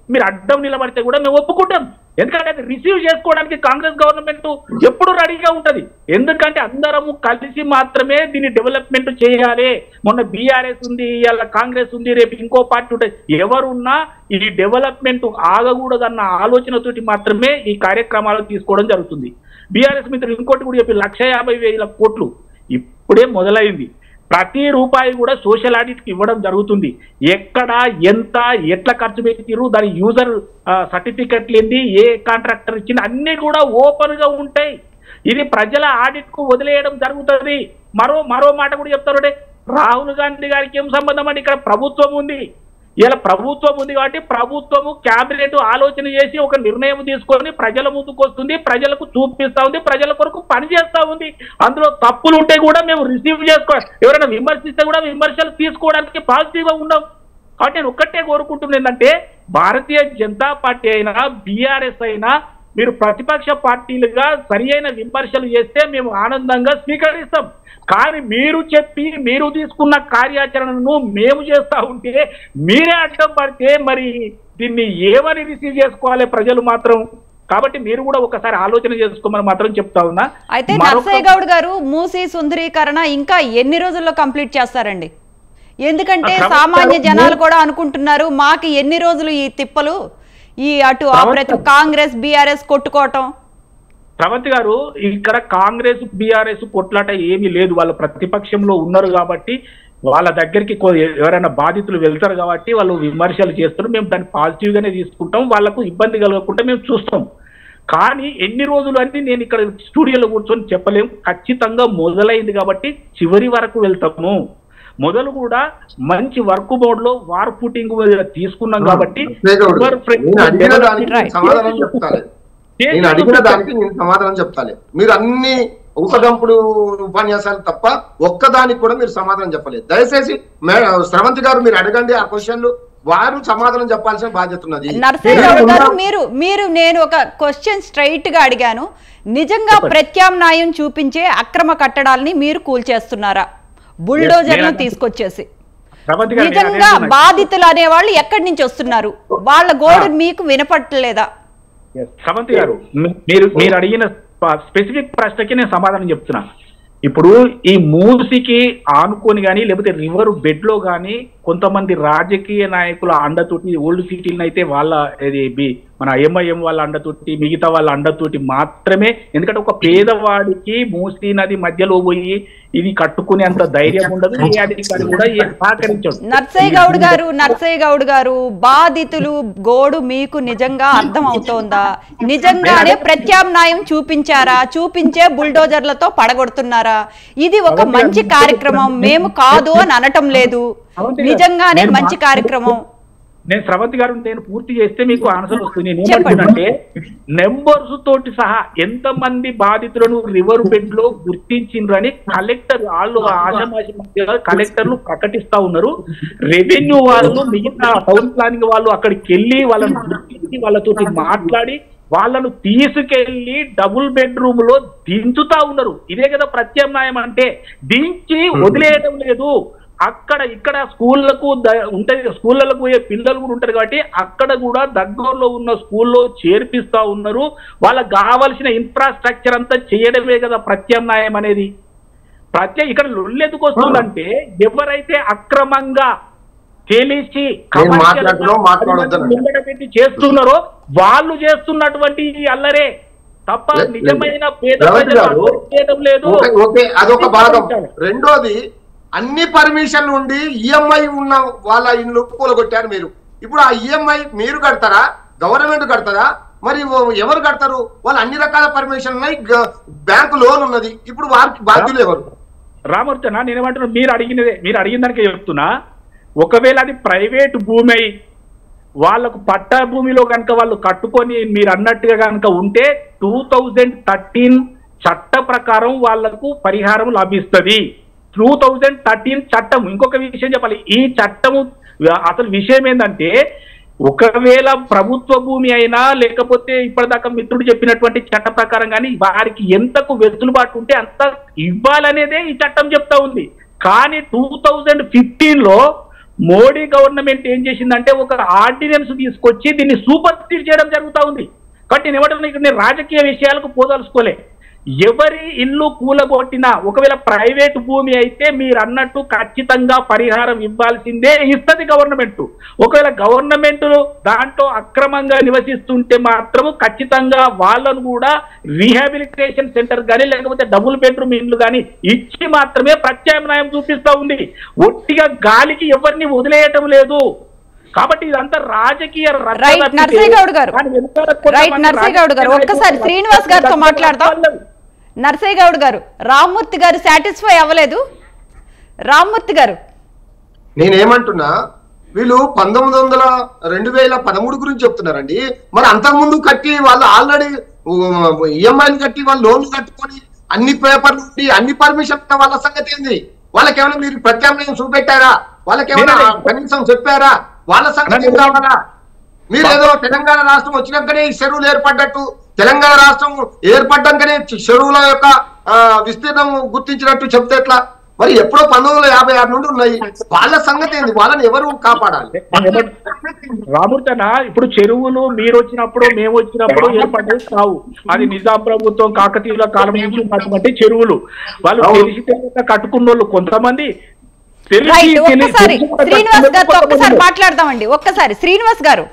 Speaker 5: మీరు అడ్డం నిలబడితే కూడా మేము ఒప్పుకుంటాం ఎందుకంటే అది రిసీవ్ చేసుకోవడానికి కాంగ్రెస్ గవర్నమెంట్ ఎప్పుడు రెడీగా ఉంటది ఎందుకంటే అందరము కలిసి మాత్రమే దీన్ని డెవలప్మెంట్ చేయాలి మొన్న బీఆర్ఎస్ ఉంది ఇవాళ కాంగ్రెస్ ఉంది రేపు ఇంకో పార్టీ ఉంటుంది ఎవరున్నా ఈ డెవలప్మెంట్ ఆగకూడదన్న ఆలోచనతోటి మాత్రమే ఈ కార్యక్రమాలు తీసుకోవడం జరుగుతుంది బీఆర్ఎస్ మిత్రులు ఇంకోటి కూడా చెప్పి లక్ష యాభై వేల కోట్లు ఇప్పుడే మొదలైంది ప్రతి రూపాయి కూడా సోషల్ ఆడిట్కి ఇవ్వడం జరుగుతుంది ఎక్కడ ఎంత ఎట్లా ఖర్చు పెట్టిరు దాని యూజర్ సర్టిఫికెట్లు ఏంది ఏ కాంట్రాక్టర్ ఇచ్చింది అన్ని కూడా ఓపెన్ గా ఉంటాయి ఇది ప్రజల ఆడిట్ కు వదిలేయడం జరుగుతుంది మరో మరో మాట కూడా చెప్తారు అంటే రాహుల్ గాంధీ గారికి ఏం సంబంధం అండి ఇక్కడ ప్రభుత్వం ఉంది ఇలా ప్రభుత్వం ఉంది కాబట్టి ప్రభుత్వము క్యాబినెట్ ఆలోచన చేసి ఒక నిర్ణయం తీసుకొని ప్రజల ముందుకు వస్తుంది ప్రజలకు చూపిస్తా ఉంది ప్రజల కొరకు పని చేస్తా ఉంది అందులో తప్పులు ఉంటే కూడా మేము రిసీవ్ చేసుకో ఎవరైనా విమర్శిస్తే కూడా విమర్శలు తీసుకోవడానికి పాజిటివ్ గా ఉన్నాం కాబట్టి నేను ఒక్కటే కోరుకుంటున్నాను ఏంటంటే భారతీయ జనతా పార్టీ అయినా బీఆర్ఎస్ అయినా మీరు ప్రతిపక్ష పార్టీలుగా సరి అయిన విమర్శలు చేస్తే మేము ఆనందంగా స్వీకరిస్తాం కానీ మీరు చెప్పి మీరు తీసుకున్న కార్యాచరణను మేము చేస్తా ఉంటే మీరే అడ్డం పడితే మరి దీన్ని ఏమని రిసీవ్ చేసుకోవాలి ప్రజలు మాత్రం కాబట్టి మీరు కూడా ఒకసారి ఆలోచన చేసుకోమని మాత్రం చెప్తా ఉన్నా
Speaker 1: అయితే
Speaker 5: మరొక-
Speaker 1: నర్సయ్య గౌడ్ గారు మూసి సుందరీకరణ ఇంకా ఎన్ని రోజుల్లో కంప్లీట్ చేస్తారండి ఎందుకంటే
Speaker 5: ఆ, ప్రభుత్వం
Speaker 1: సామాన్య
Speaker 5: మూ-
Speaker 1: జనాలు కూడా అనుకుంటున్నారు మాకు ఎన్ని రోజులు ఈ తిప్పలు ఈ అటు ఆ ప్రతి
Speaker 5: ప్రభుత్వం-
Speaker 1: కాంగ్రెస్ బీఆర్ఎస్ కొట్టుకోవటం
Speaker 5: ప్రవంతి గారు ఇక్కడ కాంగ్రెస్ బీఆర్ఎస్ కొట్లాట ఏమీ లేదు వాళ్ళు ప్రతిపక్షంలో ఉన్నారు కాబట్టి వాళ్ళ దగ్గరికి కొ- ఎవరైనా బాధితులు వెళ్తారు కాబట్టి వాళ్ళు విమర్శలు చేస్తారు మేము దాన్ని పాజిటివ్ గానే తీసుకుంటాం వాళ్ళకు ఇబ్బంది కలగకుండా మేము చూస్తాం కానీ ఎన్ని రోజులు అని నేను ఇక్కడ స్టూడియోలో కూర్చొని చెప్పలేం ఖచ్చితంగా మొదలైంది కాబట్టి చివరి వరకు వెళ్తాము మొదలు కూడా మంచి వర్క్ మోడ్ లో వార్ ఫుటింగ్ తీసుకున్నాం కాబట్టి
Speaker 2: వివేక్ గౌడ్,
Speaker 5: ఎవరు ఫ్రెండ్స్
Speaker 2: నేను అడిగిన దానికి
Speaker 1: Right.
Speaker 2: నేను సమాధానం చెప్తాను నేను అడిగిన దానికి నేను సమాధానం చెప్తాను మీరు అన్ని ఊసగంపుడు ఉపన్యాసాలు తప్ప ఒక్కదానికి కూడా మీరు సమాధానం చెప్పలేదు దయచేసి మే- స్రవంతి గారు మీరు అడగండి ఆ క్వశ్చన్లు వారు సమాధానం చెప్పాల్సిన బాధ్యత ఉన్నది
Speaker 1: నర్సయ్య గౌడ్ గారు మీరు మీరు నేను ఒక క్వశ్చన్ స్ట్రైట్ గా అడిగాను నిజంగా ప్రత్యామ్నాయం చూపించే అక్రమ కట్టడాల్ని మీరు కూల్చేస్తున్నారా బుల్డోజర్ను
Speaker 5: నేను-
Speaker 1: తీసుకొచ్చేసి
Speaker 5: ప్రవంతి గారు నేను
Speaker 1: నిజంగా
Speaker 5: అదే అంటున్నా.
Speaker 1: బాధితులు అనేవాళ్ళు ఎక్కడి నుంచి వస్తున్నారు వాళ్ళ గోడు మీకు వినపట్టలేదా
Speaker 5: సమంతి గారు మీ- మీరు మీరు అడిగిన స్పెసిఫిక్ ప్రశ్నకి నేను సమాధానం చెప్తున్నా ఇప్పుడు ఈ మూసికి ఆనుకొని కానీ లేకపోతే రివర్ బెడ్ లో కానీ కొంతమంది రాజకీయ నాయకుల అండతోటి ఓల్డ్ సిటీలను అయితే వాళ్ళ ఇది బి- మన ఎంఐఎం వాళ్ళ అండతోటి మిగతా వాళ్ళ అండతోటి మాత్రమే ఎందుకంటే ఒక పేదవాడికి మూసీ నది మధ్యలో పోయి ఇది కట్టుకునేంత ధైర్యం ఉండదు ఏ అధికారి కూడా ఏ సహకరించడు
Speaker 1: నర్సయ్య గౌడ్ గారు నర్సయ్య గౌడ్ గారు బాధితులు గోడు మీకు నిజంగా అర్థం అవుతోందా నిజంగానే ప్రత్యామ్నాయం చూపించారా చూపించే బుల్డోజర్లతో పడగొడుతున్నారా ఇది ఒక మంచి కార్యక్రమం మేము కాదు అని అనటం లేదు నిజంగానే
Speaker 5: నేను
Speaker 1: మంచి
Speaker 5: మా-
Speaker 1: కార్యక్రమం
Speaker 5: నేను స్రవంతి గారు నేను పూర్తి చేస్తే మీకు ఆన్సర్ వస్తుంది నేను
Speaker 1: చెప్పండి.
Speaker 5: ఏమంటున్నానంటే నెంబర్స్ తోటి సహా ఎంత మంది బాధితులను రివర్ బెడ్ లో గుర్తించిండ్రని కలెక్టర్ వాళ్ళు ఆశమాషి మధ్య కలెక్టర్లు ప్రకటిస్తా ఉన్నారు రెవెన్యూ వాళ్ళు మిగతా టౌన్ ప్లానింగ్ వాళ్ళు అక్కడికి వెళ్ళి వాళ్ళని గుర్తించి వాళ్ళతోటి మాట్లాడి వాళ్ళను తీసుకెళ్లి డబుల్ బెడ్రూమ్ లో దించుతా ఉన్నారు ఇదే కదా ప్రత్యామ్నాయం అంటే దించి వదిలేయడం లేదు అక్కడ ఇక్కడ స్కూళ్ళకు ద- ఉంటాయి స్కూళ్ళకు పోయే పిల్లలు కూడా ఉంటారు కాబట్టి అక్కడ కూడా దగ్గరలో ఉన్న స్కూల్లో చేర్పిస్తా ఉన్నారు వాళ్ళకి కావలసిన ఇన్ఫ్రాస్ట్రక్చర్ అంతా చేయడమే కదా ప్రత్యామ్నాయం అనేది ప్రత్యే ఇక్కడ లొల్లెందుకు వస్తుందంటే ఎవరైతే అక్రమంగా తెలిసి
Speaker 2: నేను మాట్లాడుతున్నావు, మాట్లాడొద్దనండి.
Speaker 5: ముందట పెట్టి చేస్తున్నారో వాళ్ళు చేస్తున్నటువంటి ఈ అల్లరే తప్ప
Speaker 2: లే- లేదు.
Speaker 5: నిజమైన పేద
Speaker 2: రవీంద్ర
Speaker 5: ప్రజలు
Speaker 2: గారు,
Speaker 5: అల్లరి చేయడం లేదు
Speaker 2: ఓకే ఓకే అదొక భాగం రెండోది అన్ని పర్మిషన్లు ఉండి ఈఎంఐ ఉన్న వాళ్ళ ఇల్లు కూలగొట్టారు మీరు ఇప్పుడు ఆ ఈఎంఐ మీరు కడతారా గవర్నమెంట్ కడతారా మరి ఓ- ఎవరు కడతారు వాళ్ళు అన్ని రకాల పర్మిషన్ ఉన్నాయి గ- బ్యాంకు లోన్ ఉన్నది ఇప్పుడు వారికి బాధ్యులు ఎవరు
Speaker 5: రామూర్తన నేనేమంటున్నా మీరు అడిగినదే మీరు అడిగిన దానికే చెప్తున్నా ఒకవేళ అది ప్రైవేట్ భూమి అయి వాళ్ళకు పట్టా భూమిలో కనుక వాళ్ళు కట్టుకొని మీరు అన్నట్టుగా కనుక ఉంటే టూ థౌజండ్ థర్టీన్ చట్ట ప్రకారం వాళ్లకు పరిహారం లభిస్తుంది టూ థౌజండ్ థర్టీన్ చట్టం ఇంకొక విషయం చెప్పాలి ఈ చట్టము అసలు విషయం ఏంటంటే ఒకవేళ ప్రభుత్వ భూమి అయినా లేకపోతే ఇప్పటిదాకా మిత్రుడు చెప్పినటువంటి చట్ట ప్రకారం కానీ వారికి ఎంతకు వెసులుబాటు ఉంటే అంత ఇవ్వాలనేదే ఈ చట్టం చెప్తా ఉంది కానీ టూ థౌజండ్ ఫిఫ్టీన్ లో మోడీ గవర్నమెంట్ ఏం చేసిందంటే ఒక ఆర్డినెన్స్ తీసుకొచ్చి దీన్ని సూపర్ సీడ్ చేయడం జరుగుతూ ఉంది కాబట్టి నేను ఏమంటున్నా ఇక్కడ నేను రాజకీయ విషయాలకు పోదలుచుకోలే ఎవరి ఇల్లు కూలగొట్టినా ఒకవేళ ప్రైవేట్ భూమి అయితే మీరు అన్నట్టు ఖచ్చితంగా పరిహారం ఇవ్వాల్సిందే ఇస్తుంది గవర్నమెంట్ ఒకవేళ గవర్నమెంట్ దాంట్లో అక్రమంగా నివసిస్తుంటే మాత్రము ఖచ్చితంగా వాళ్ళను కూడా రీహాబిలిటేషన్ సెంటర్ కానీ లేకపోతే డబుల్ బెడ్రూమ్ ఇండ్లు కానీ ఇచ్చి మాత్రమే ప్రత్యామ్నాయం చూపిస్తా ఉంది ఒట్టిగా గాలికి ఎవరిని వదిలేయటం లేదు కాబట్టి ఇదంతా రాజకీయ రచ్చ
Speaker 1: రైట్,
Speaker 5: తప్పితే
Speaker 1: నర్సయ్య గౌడ్ గారు.
Speaker 5: దాని వెనకాల కొంతమంది
Speaker 1: రైట్, నర్సయ్య గౌడ్ గారు.
Speaker 5: రాజకీయ
Speaker 1: ఒక్కసారి
Speaker 5: నాయకులు
Speaker 1: శ్రీనివాస్ గారితో మాట్లాడదాం. నర్సయ్య గౌడ్ గారు రామ్మూర్తి గారు సాటిస్ఫై అవ్వలేదు రామ్మూర్తి గారు
Speaker 2: నేనేమంటున్నా వీళ్ళు పంతొమ్మిది వందల రెండు వేల పదమూడు గురించి చెప్తున్నారండి మరి అంతకుముందు కట్టి వాళ్ళు ఆల్రెడీ ఈఎంఐలు కట్టి వాళ్ళు లోన్లు కట్టుకొని అన్ని పేపర్లు ఉండి అన్ని పర్మిషన్ వాళ్ళ సంగతి ఏంది వాళ్ళకేమైనా మీరు ప్రత్యామ్నాయం చూపెట్టారా వాళ్ళకేమైనా
Speaker 5: నేనే-
Speaker 2: కనీసం చెప్పారా వాళ్ళ సంగతి ఏం కావాలా మీరు ఏదో తెలంగాణ రాష్ట్రం వచ్చినాకనే ఈ చెరువులు ఏర్పడ్డట్టు తెలంగాణ రాష్ట్రం ఏర్పడ్డాకనే చెరువుల యొక్క ఆ, విస్తీర్ణం గుర్తించినట్టు చెప్తే ఎట్లా మరి ఎప్పుడో పంతొమ్మిది వందల యాభై ఆరు నుండి ఉన్నాయి వాళ్ళ సంగతి ఏంది వాళ్ళని ఎవరు కాపాడాలి
Speaker 5: రామూర్తి అన్న ఇప్పుడు చెరువులు మీరు వచ్చినప్పుడు మేము వచ్చినప్పుడు ఏర్పడ్డవి కావు అది నిజాం ప్రభుత్వం కాకతీయుల కాలం నుంచి ఉన్నటువంటి చెరువులు వాళ్ళు
Speaker 2: అవును.
Speaker 5: తెలిసి తెలియక కట్టుకున్న వాళ్ళు కొంతమంది తెలిసి
Speaker 1: రైట్
Speaker 5: తెలి-
Speaker 1: ఒక్కసారి
Speaker 5: తెలిసి కూడా
Speaker 1: శ్రీనివాస్
Speaker 5: కట్టుకున్న
Speaker 1: గారితో
Speaker 5: వాళ్ళు
Speaker 1: ఒక్కసారి
Speaker 5: కొంతమంది.
Speaker 1: మాట్లాడదామండి ఒక్కసారి శ్రీనివాస్ గారు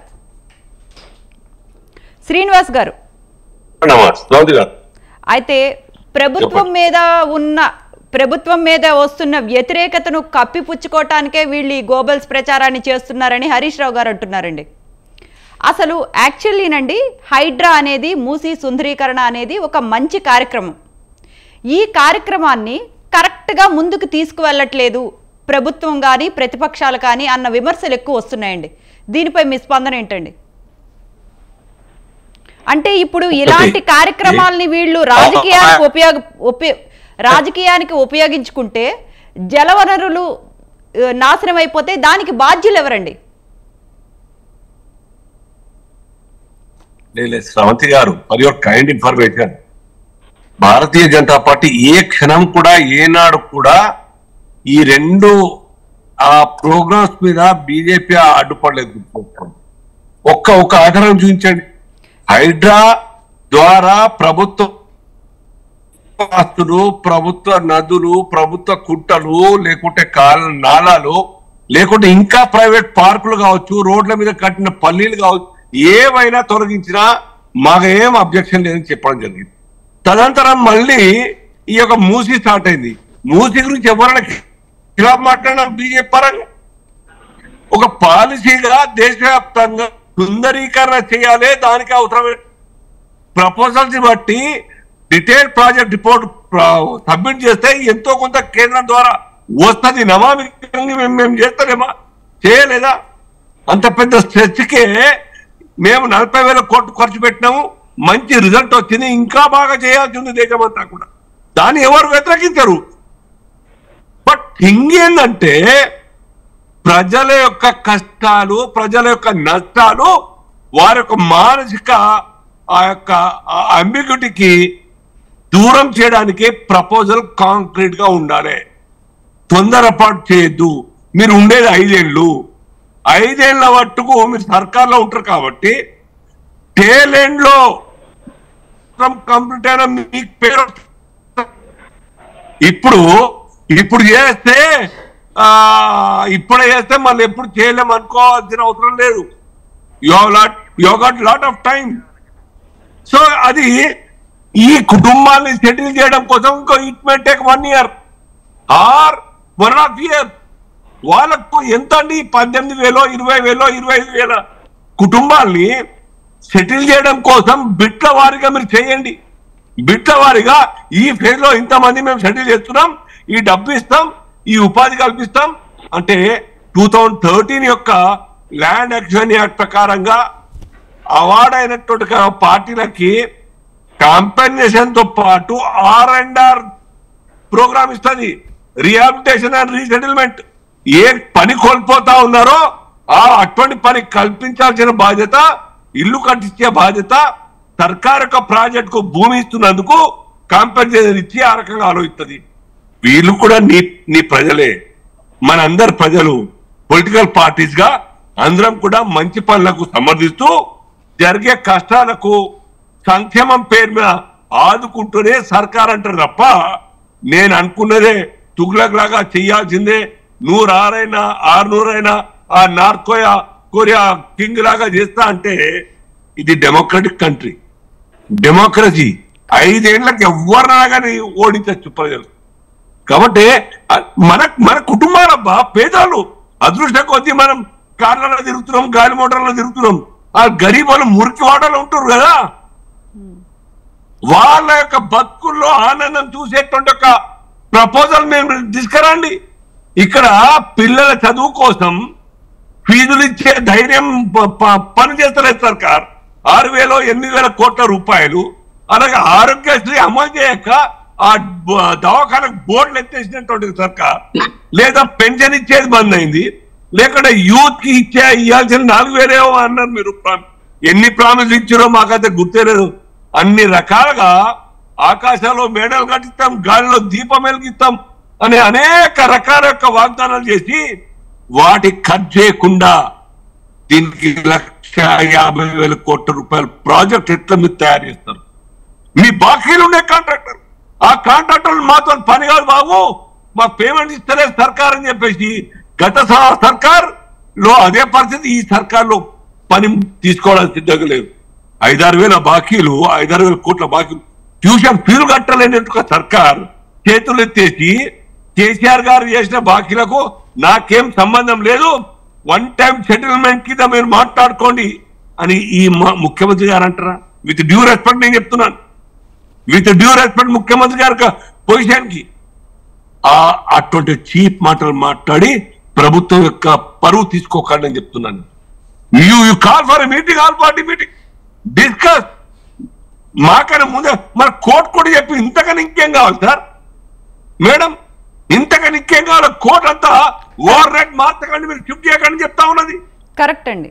Speaker 1: శ్రీనివాస్ గారు
Speaker 4: స్రవంతి గారు
Speaker 1: అయితే ప్రభుత్వం మీద ఉన్న ప్రభుత్వం మీద వస్తున్న వ్యతిరేకతను కప్పిపుచ్చుకోవటానికే వీళ్ళు ఈ గోబల్స్ ప్రచారాన్ని చేస్తున్నారని హరీష్ రావు గారు అంటున్నారండి అసలు యాక్చువల్లీనండి హైడ్రా అనేది మూసీ సుందరీకరణ అనేది ఒక మంచి కార్యక్రమం ఈ కార్యక్రమాన్ని కరెక్ట్గా ముందుకు తీసుకువెళ్ళట్లేదు ప్రభుత్వం కానీ ప్రతిపక్షాలు కానీ అన్న విమర్శలు ఎక్కువ వస్తున్నాయండి దీనిపై మీ స్పందన ఏంటండి అంటే ఇప్పుడు ఇలాంటి కార్యక్రమాల్ని వీళ్ళు రాజకీయానికి ఉపయోగ ఉపయో రాజకీయానికి ఉపయోగించుకుంటే జలవనరులు ఆ, నాశనం అయిపోతే దానికి బాధ్యులు ఎవరండి
Speaker 4: లేదు లేదు, స్రవంతి గారు for your kind information Bharatiya Janata Party ఏ క్షణం కూడా ఏనాడు కూడా ఈ రెండు ఆ ప్రోగ్రామ్స్ మీద బీజేపీ అడ్డుపడలేదు గుర్తుపెట్టుకోండి. ఒక్క ఒక ఆధారం చూపించండి హైడ్రా ద్వారా ప్రభుత్వ ఆస్తులు ప్రభుత్వ నదులు ప్రభుత్వ కుట్టలు లేకుంటే కాల నాలాలు లేకుంటే ఇంకా ప్రైవేట్ పార్కులు కావచ్చు రోడ్ల మీద కట్టిన పల్లీలు కావచ్చు ఏవైనా తొలగించినా మాకు ఏం అబ్జెక్షన్ లేదని చెప్పడం జరిగింది తదనంతరం మళ్ళీ ఈ యొక్క మూసీ స్టార్ట్ అయింది మూసీ గురించి ఎవరైనా ఖిలాఫ్ మాట్లాడినా బీజేపీ పరంగా ఒక పాలసీగా దేశవ్యాప్తంగా సుందరీకరణ చేయాలి దానికి అవసరమైన ప్రపోజల్స్ బట్టి డీటెయిల్ ప్రాజెక్ట్ రిపోర్ట్ సబ్మిట్ చేస్తే ఎంతో కొంత కేంద్రం ద్వారా వస్తుంది నమామి గంగే మేము మేము చేస్తారేమా చేయలేదా అంత పెద్ద స్ట్రెచ్కే మేము నలభై వేల కోట్లు ఖర్చు పెట్టినాము మంచి రిజల్ట్ వచ్చింది ఇంకా బాగా చేయాల్సి ఉంది దేశమంతా కూడా దాన్ని ఎవరు వ్యతిరేకించరు బట్ థింగ్ ఏంటంటే ప్రజల యొక్క కష్టాలు ప్రజల యొక్క నష్టాలు వారి యొక్క మానసిక ఆ యొక్క అంబిగ్యూటీకి దూరం చేయడానికి ప్రపోజల్ కాంక్రీట్ గా ఉండాలి తొందరపాటు చేయొద్దు మీరు ఉండేది ఐదేళ్ళు ఐదేళ్ల మట్టుకు మీరు సర్కార్లో ఉంటారు కాబట్టి టేల్ ఎండ్ లో కంప్లీట్ అయిన మీకు పేరు ఇప్పుడు ఇప్పుడు చేస్తే ఆ ఇప్పుడు చేస్తే మళ్ళీ ఎప్పుడు చేయలేము అనుకోవాల్సిన అవసరం లేదు you lot you got lot of time so అది ఈ కుటుంబాన్ని సెటిల్ చేయడం కోసం ఇంకో it may take one year or one half year వాళ్ళకు ఎంత అండి పద్దెనిమిది వేలో ఇరవై వేలో ఇరవై ఐదు వేల కుటుంబాల్ని సెటిల్ చేయడం కోసం బిట్ల వారిగా మీరు చేయండి బిట్ల వారిగా ఈ ఫేజ్ లో ఇంతమంది మేము సెటిల్ చేస్తున్నాం ఈ డబ్బు ఇస్తాం ఈ ఉపాధి కల్పిస్తాం అంటే టూ థౌజండ్ థర్టీన్ యొక్క ల్యాండ్ యాక్షన్ యాక్ట్ ప్రకారంగా అవార్డ్ అయినటువంటి పార్టీలకి కాంపెన్సేషన్ తో పాటు ఆర్ అండ్ ఆర్ ప్రోగ్రామ్ ఇస్తుంది రిహాబిలిటేషన్ అండ్ రీసెటిల్మెంట్ ఏ పని కోల్పోతా ఉన్నారో ఆ అటువంటి పని కల్పించాల్సిన బాధ్యత ఇల్లు కట్టించే బాధ్యత సర్కార్ యొక్క ప్రాజెక్ట్ కు భూమి ఇస్తున్నందుకు కాంపెన్సేషన్ ఇచ్చి ఆ రకంగా ఆలోచిస్తుంది వీళ్ళు కూడా నీ నీ ప్రజలే మనందరి ప్రజలు పొలిటికల్ పార్టీస్ గా అందరం కూడా మంచి పనులకు సమర్థిస్తూ జరిగే కష్టాలకు సంక్షేమం పేరు మీద ఆదుకుంటూనే సర్కార్ అంటారు తప్ప నేను అనుకున్నదే తుగ్లక్ లాగా చెయ్యాల్సిందే నూరు ఆరైనా ఆరు నూరైనా ఆ నార్త్ కొరియా కొరియా కింగ్ లాగా చేస్తా అంటే ఇది డెమోక్రటిక్ కంట్రీ డెమోక్రసీ ఐదేళ్లకు ఎవరినా కానీ ఓడించచ్చు ప్రజలు కాబట్టి ఆ, మన మన కుటుంబాలబ్బా పేదలు అదృష్టం కొద్దీ మనం కార్లలో తిరుగుతున్నాం గాలి మోటార్లో తిరుగుతున్నాం ఆ గరీబ్ వాళ్ళు మురికి వాడలో ఉంటారు కదా వాళ్ళ యొక్క బతుకుల్లో ఆనందం చూసేటువంటి ఒక ప్రపోజల్ మేము తీసుకురండి ఇక్కడ పిల్లల చదువు కోసం ఫీజులు ఇచ్చే ధైర్యం ప- ప- పని చేస్తలేదు సర్కార్ ఆరు వేల ఎనిమిది వేల కోట్ల రూపాయలు అలాగే ఆరోగ్యశ్రీ అమలు చేయక ఆ బ- దవాఖానకు బోర్డులు ఎత్తేసినటువంటి సర్కార్ లేదా పెన్షన్ ఇచ్చేది బంద్ అయింది లేకుంటే యూత్ కి ఇచ్చే ఇవ్వాల్సిన నాలుగు వేలేమో అన్నారు మీరు ప్రా- ఎన్ని ప్రామిస్ ఇచ్చారో మాకైతే గుర్తులేదు అన్ని రకాలుగా ఆకాశంలో మేడలు కట్టిస్తాం గాలిలో దీపం వెలిగిస్తాం అనే అనేక రకాల యొక్క వాగ్దానాలు చేసి వాటి ఖర్చు చేయకుండా దీనికి లక్ష యాభై వేల కోట్ల రూపాయల ప్రాజెక్ట్ ఎట్లా మీరు తయారు చేస్తారు మీ బాకీలు ఉండే కాంట్రాక్టర్ ఆ కాంట్రాక్టర్ మాతో పని కాదు బాబు మా పేమెంట్ ఇస్తలే సర్కార్ అని చెప్పేసి గత స- సర్కార్ లో అదే పరిస్థితి ఈ సర్కార్ లో పని తీసుకోవడానికి సిద్ధంగా లేదు ఐదారు వేల బాకీలు ఐదారు వేల కోట్ల బాకీలు ట్యూషన్ ఫీజులు కట్టలేనట్టుగా సర్కార్ చేతులు ఎత్తేసి కేసీఆర్ గారు చేసిన బాకీలకు నాకేం సంబంధం లేదు వన్ టైం సెటిల్మెంట్ కింద మీరు మాట్లాడుకోండి అని ఈ మ- ముఖ్యమంత్రి గారు అంటారా విత్ డ్యూ రెస్పెక్ట్ నేను చెప్తున్నాను విత్ డ్యూ రెస్పెక్ట్ ముఖ్యమంత్రి గారి పొజిషన్ కి ఆ అటువంటి చీప్ మాటలు మాట్లాడి ప్రభుత్వం యొక్క పరువు తీసుకోకండి అని చెప్తున్నాను you you call for meeting all party meeting discuss మాకన్నా ముందే మన కోర్టు కూడా చెప్పి ఇంతకన్నా ఇంకేం కావాలి సార్ మేడం ఇంతకన్నా ఇంకేం కావాలి కోర్టు అంతా ఓవర్ రేట్ మార్చకండి మీరు షిఫ్ట్ చేయకండి చెప్తా ఉన్నది
Speaker 1: కరెక్ట్ అండి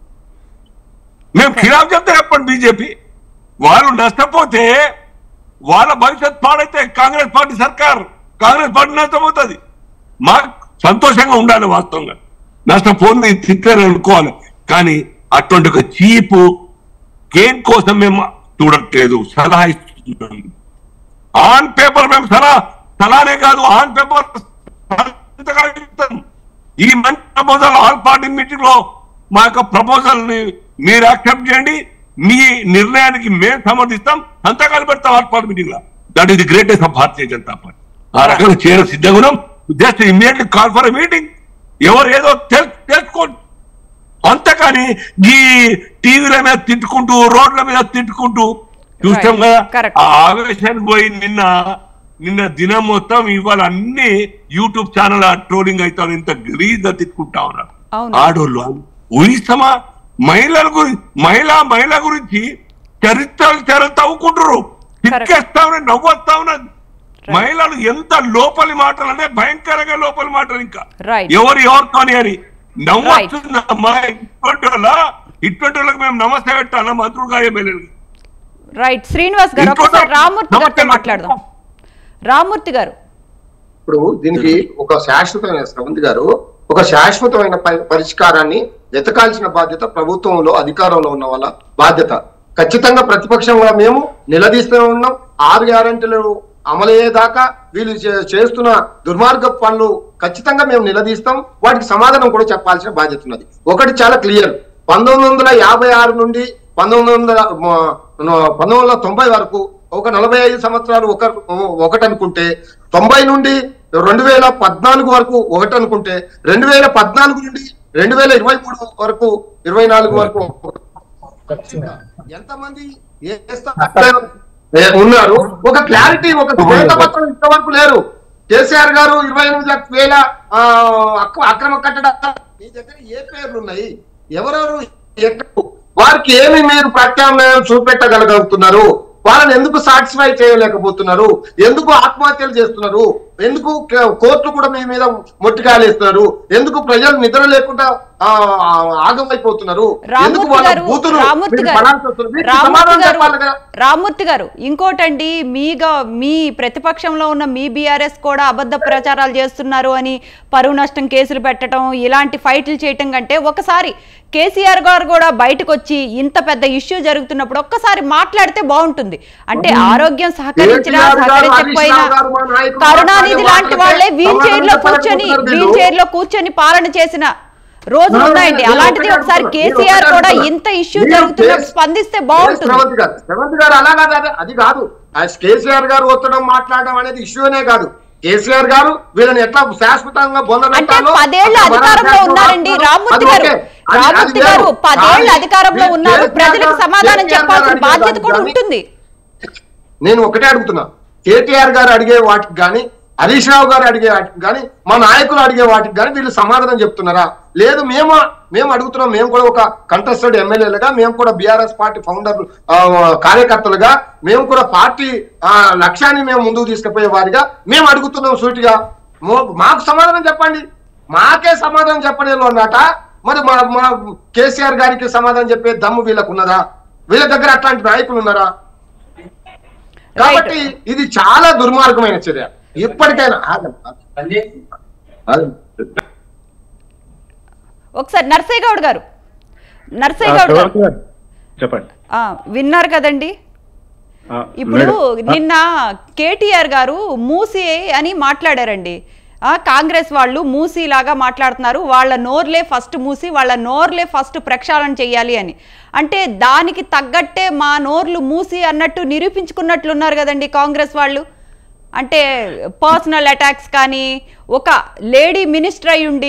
Speaker 4: మేము ఖిలాఫ్ చెప్తే చెప్పండి బీజేపీ వాళ్ళు నష్టపోతే వాళ్ళ భవిష్యత్ పాడైతే కాంగ్రెస్ పార్టీ సర్కార్ కాంగ్రెస్ పార్టీ నష్టపోతుంది మాకు సంతోషంగా ఉండాలి వాస్తవంగా నష్టపోయింది తిట్టారని అనుకోవాలి కానీ అటువంటి ఒక చీపు గేమ్ కోసం మేము చూడట్లేదు సలహా ఇస్తున్నాం ఆన్ పేపర్ మేము సలహా సలహానే కాదు ఆన్ పేపర్ సంతకాలు ఇస్తాం. ఈ మంచి ప్రపోజల్ ఆల్ పార్టీ మీటింగ్ లో మా యొక్క ప్రపోజల్ ని మీరు యాక్సెప్ట్ చేయండి మీ నిర్ణయానికి మేము సమర్థిస్తాం సంతకాలు పెడతాం ఆల్ పార్టీ మీటింగ్ లో that is the greatest of Bharatiya Janata Party ఆ రకంగా చేర సిద్ధంగా ఉన్నాం just immediately call for meeting ఎవరు ఏదో తెలు తెలుసుకోండి అంతేకాని ఈ టీవీల మీద తిట్టుకుంటూ రోడ్ల మీద తిట్టుకుంటూ చూస్తాం
Speaker 1: Right.
Speaker 4: కదా
Speaker 1: Correct.
Speaker 4: ఆ ఆవేశానికి పోయి నిన్న నిన్న దినం మొత్తం ఇవాళ అన్ని యూట్యూబ్ ఛానల్ ట్రోలింగ్ అవుతారు ఇంత గలీజ్ తిట్టుకుంటా ఉన్నారు
Speaker 1: అవును.
Speaker 4: ఆడోళ్ళు ఊహిస్తామా మహిళల గురించి మహిళ మహిళ గురించి చరిత్రలు చరిత్ర తవ్వుకుంటారు తిక్కేస్తా ఉన్నది నవ్వొస్తా ఉన్నది మహిళలు ఎంత లోపలి మాటలు అంటే భయంకరంగా లోపలి మాటలు ఇంకా
Speaker 1: Right.
Speaker 4: ఎవరు ఎవరితోని అని నవ్వొస్తుందమ్మా ఇటువంటి వాళ్ళ ఇటువంటి వాళ్ళకి మేము నమస్తే పెట్టాలా మంత్రులుగా ఎమ్మెల్యేలు
Speaker 1: రైట్ శ్రీనివాస్ గారు
Speaker 4: ఇంకోటి-
Speaker 1: ఒకసారి రామూర్తి గారితో
Speaker 4: నమస్తే.
Speaker 1: మాట్లాడదాం రామూర్తి గారు
Speaker 2: ఇప్పుడు దీనికి ఒక శాశ్వతమైన శ్రవంతి గారు ఒక శాశ్వతమైన పరి- పరిష్కారాన్ని వెతకాల్సిన బాధ్యత ప్రభుత్వంలో అధికారంలో ఉన్న వాళ్ళ బాధ్యత ఖచ్చితంగా ప్రతిపక్షంగా మేము నిలదీస్తూనే ఉన్నాం ఆరు గ్యారంటీలు అమలయ్యేదాకా వీళ్ళు చే- చేస్తున్న దుర్మార్గ పనులు ఖచ్చితంగా మేము నిలదీస్తాం వాటికి సమాధానం కూడా చెప్పాల్సిన బాధ్యత ఉన్నది ఒకటి చాలా క్లియర్ పంతొమ్మిది వందల యాభై ఆరు నుండి పంతొమ్మిది వందల మ- పంతొమ్మిది వందల తొంభై వరకు ఒక నలభై ఐదు సంవత్సరాలు ఒక ఒకటి అనుకుంటే తొంభై నుండి రెండు వేల పద్నాలుగు వరకు ఒకటి అనుకుంటే రెండు వేల పద్నాలుగు నుండి రెండు వేల ఇరవై మూడు వరకు ఇరవై నాలుగు వరకు ఎంతమంది ఏ స్థాయిలో ఏ- ఉన్నారు ఒక క్లారిటీ ఒక శ్వేతపత్రం ఇంతవరకు లేరు కేసీఆర్ గారు ఇరవై ఎనిమిది లక్ష వేల ఆ, అక్ర- అక్రమ కట్టడాలు మీ దగ్గర ఏ పేర్లు ఉన్నాయి ఎవరెవరు ఎక్కడ వారికి ఏమి మీరు ప్రత్యామ్నాయం చూపెట్టగలగలుగుతున్నారు వాళ్ళని ఎందుకు సాటిస్ఫై చేయలేకపోతున్నారు ఎందుకు ఆత్మహత్యలు చేస్తున్నారు ఎందుకు క- కోర్టులు కూడా మీ మీద మొట్టికాయలేస్తున్నారు ఎందుకు ప్రజలు నిద్ర లేకుండా ఆ, ఆ, ఆగమైపోతున్నారు ఎందుకు
Speaker 1: రామూర్తి
Speaker 2: వాళ్ళ
Speaker 1: గారు
Speaker 2: బూతులు
Speaker 1: రామూర్తి
Speaker 2: మీరు
Speaker 1: గారు
Speaker 2: పడాల్సి వస్తుంది? వీటికి
Speaker 1: రామూర్తి
Speaker 2: సమాధానం
Speaker 1: గారు
Speaker 2: చెప్పాలి కదా
Speaker 1: రామూర్తి గారు ఇంకోటండి మీగా మీ ప్రతిపక్షంలో ఉన్న మీ బీఆర్ఎస్ కూడా అబద్ధ ప్రచారాలు చేస్తున్నారు అని పరువు నష్టం కేసులు పెట్టడం ఇలాంటి ఫైట్లు చేయటం కంటే ఒకసారి కేసీఆర్ గారు కూడా బయటకు వచ్చి ఇంత పెద్ద ఇష్యూ జరుగుతున్నప్పుడు ఒక్కసారి మాట్లాడితే బాగుంటుంది అంటే ఆరోగ్యం సహకరించినా
Speaker 2: కేసీఆర్ గారు,
Speaker 1: సహకరించకపోయినా
Speaker 2: హరీష్ రావు గారు, మా నాయకులు
Speaker 1: కరుణానిధి
Speaker 2: మాట్లాడే
Speaker 1: లాంటి వాళ్ళే
Speaker 2: మాటలకే
Speaker 1: వీల్ చైర్ లో
Speaker 2: సమాధానం
Speaker 1: కూర్చొని
Speaker 2: చెప్పలేకపోతున్నారు
Speaker 1: వీల్
Speaker 2: వీళ్ళు.
Speaker 1: చైర్ లో కూర్చొని పాలన చేసిన రోజులు
Speaker 2: నేను
Speaker 1: ఉన్నాయండి
Speaker 2: ఒకటే
Speaker 1: అలాంటిది ఒకసారి
Speaker 2: అడుగుతున్నా.
Speaker 1: కేసీఆర్
Speaker 2: నేను
Speaker 1: కూడా
Speaker 2: ఒకటే
Speaker 1: ఇంత ఇష్యూ
Speaker 2: అడుగుతున్నా.
Speaker 1: జరుగుతున్నప్పుడు
Speaker 2: మీరు
Speaker 1: స్పందిస్తే
Speaker 2: కేస్
Speaker 1: బాగుంటుంది
Speaker 2: రేవంత్ గారు రేవంత్ గారు అలా కాదు అది- అది కాదు ఆ కేసీఆర్ గారు ఒత్తడం మాట్లాడడం అనేది ఇష్యూనే కాదు కేసీఆర్ గారు వీళ్ళని ఎట్లా శాశ్వతంగా బొంద
Speaker 1: అంటే
Speaker 2: పెట్టాలో,
Speaker 1: పదేళ్ల
Speaker 2: అట్లా
Speaker 1: అధికారంలో
Speaker 2: బలాత్కారం
Speaker 1: ఉన్నారండి
Speaker 2: చేస్తున్నారు.
Speaker 1: రామ్మూర్తి
Speaker 2: అది
Speaker 1: గారు
Speaker 2: ఓకే. అది- అది
Speaker 1: రామ్మూర్తి
Speaker 2: వేరు.
Speaker 1: గారు పదేళ్ల
Speaker 2: కానీ
Speaker 1: అధికారంలో
Speaker 2: మీరు
Speaker 1: ఉన్నారు
Speaker 2: కేసీఆర్
Speaker 1: ప్రజలకు
Speaker 2: గారు-
Speaker 1: సమాధానం
Speaker 2: కేసీఆర్
Speaker 1: చెప్పాల్సిన
Speaker 2: గారు
Speaker 1: బాధ్యత
Speaker 2: అడిగే
Speaker 1: కూడా
Speaker 2: దానికి
Speaker 1: ఉంటుంది
Speaker 2: నేను ఒకటే అడుగుతున్నా కేటీఆర్ గారు అడిగే వాటికి కానీ హరీష్ రావు గారు అడిగే వాటికి కానీ మా నాయకులు అడిగే వాటికి కానీ వీళ్ళు సమాధానం చెప్తున్నారా లేదు మేము మేము అడుగుతున్నాం మేము కూడా ఒక కంటెస్టెడ్ ఎమ్మెల్యేలుగా మేము కూడా బీఆర్ఎస్ పార్టీ ఫౌండర్ కార్యకర్తలుగా మేము కూడా పార్టీ ఆ, లక్ష్యాన్ని మేము ముందుకు తీసుకుపోయే వారిగా మేము అడుగుతున్నాం సూటిగా మో- మాకు సమాధానం చెప్పండి మాకే సమాధానం చెప్పడం అన్నట మరి మా మా కేసీఆర్ గారికి సమాధానం చెప్పే దమ్ము వీళ్ళకు ఉన్నదా వీళ్ళ దగ్గర అట్లాంటి నాయకులు ఉన్నారా కాబట్టి ఇది చాలా దుర్మార్గమైన చర్య ఇప్పటికైనా ఆగండి. ఆగండి.
Speaker 1: ఒకసారి నర్సయ్య గౌడ్ గారు నర్సయ్య
Speaker 3: ఆ,
Speaker 1: గౌడ్ గారు
Speaker 3: రేవంత్ గారు, చెప్పండి
Speaker 1: ఆ, విన్నారు కదండి
Speaker 3: ఆ,
Speaker 1: ఇప్పుడు
Speaker 3: మేడం, ఆ,
Speaker 1: నిన్న కేటీఆర్ గారు మూసి అని మాట్లాడారండి ఆ, కాంగ్రెస్ వాళ్ళు మూసీలాగా మాట్లాడుతున్నారు వాళ్ళ నోర్లే ఫస్ట్ మూసి వాళ్ళ నోర్లే ఫస్ట్ ప్రక్షాళన చేయాలి అని అంటే దానికి తగ్గట్టే మా నోర్లు మూసి అన్నట్టు నిరూపించుకున్నట్లున్నారు కదండి కాంగ్రెస్ వాళ్ళు అంటే పర్సనల్ అటాక్స్ కానీ ఒక లేడీ మినిస్టర్ అయి ఉండి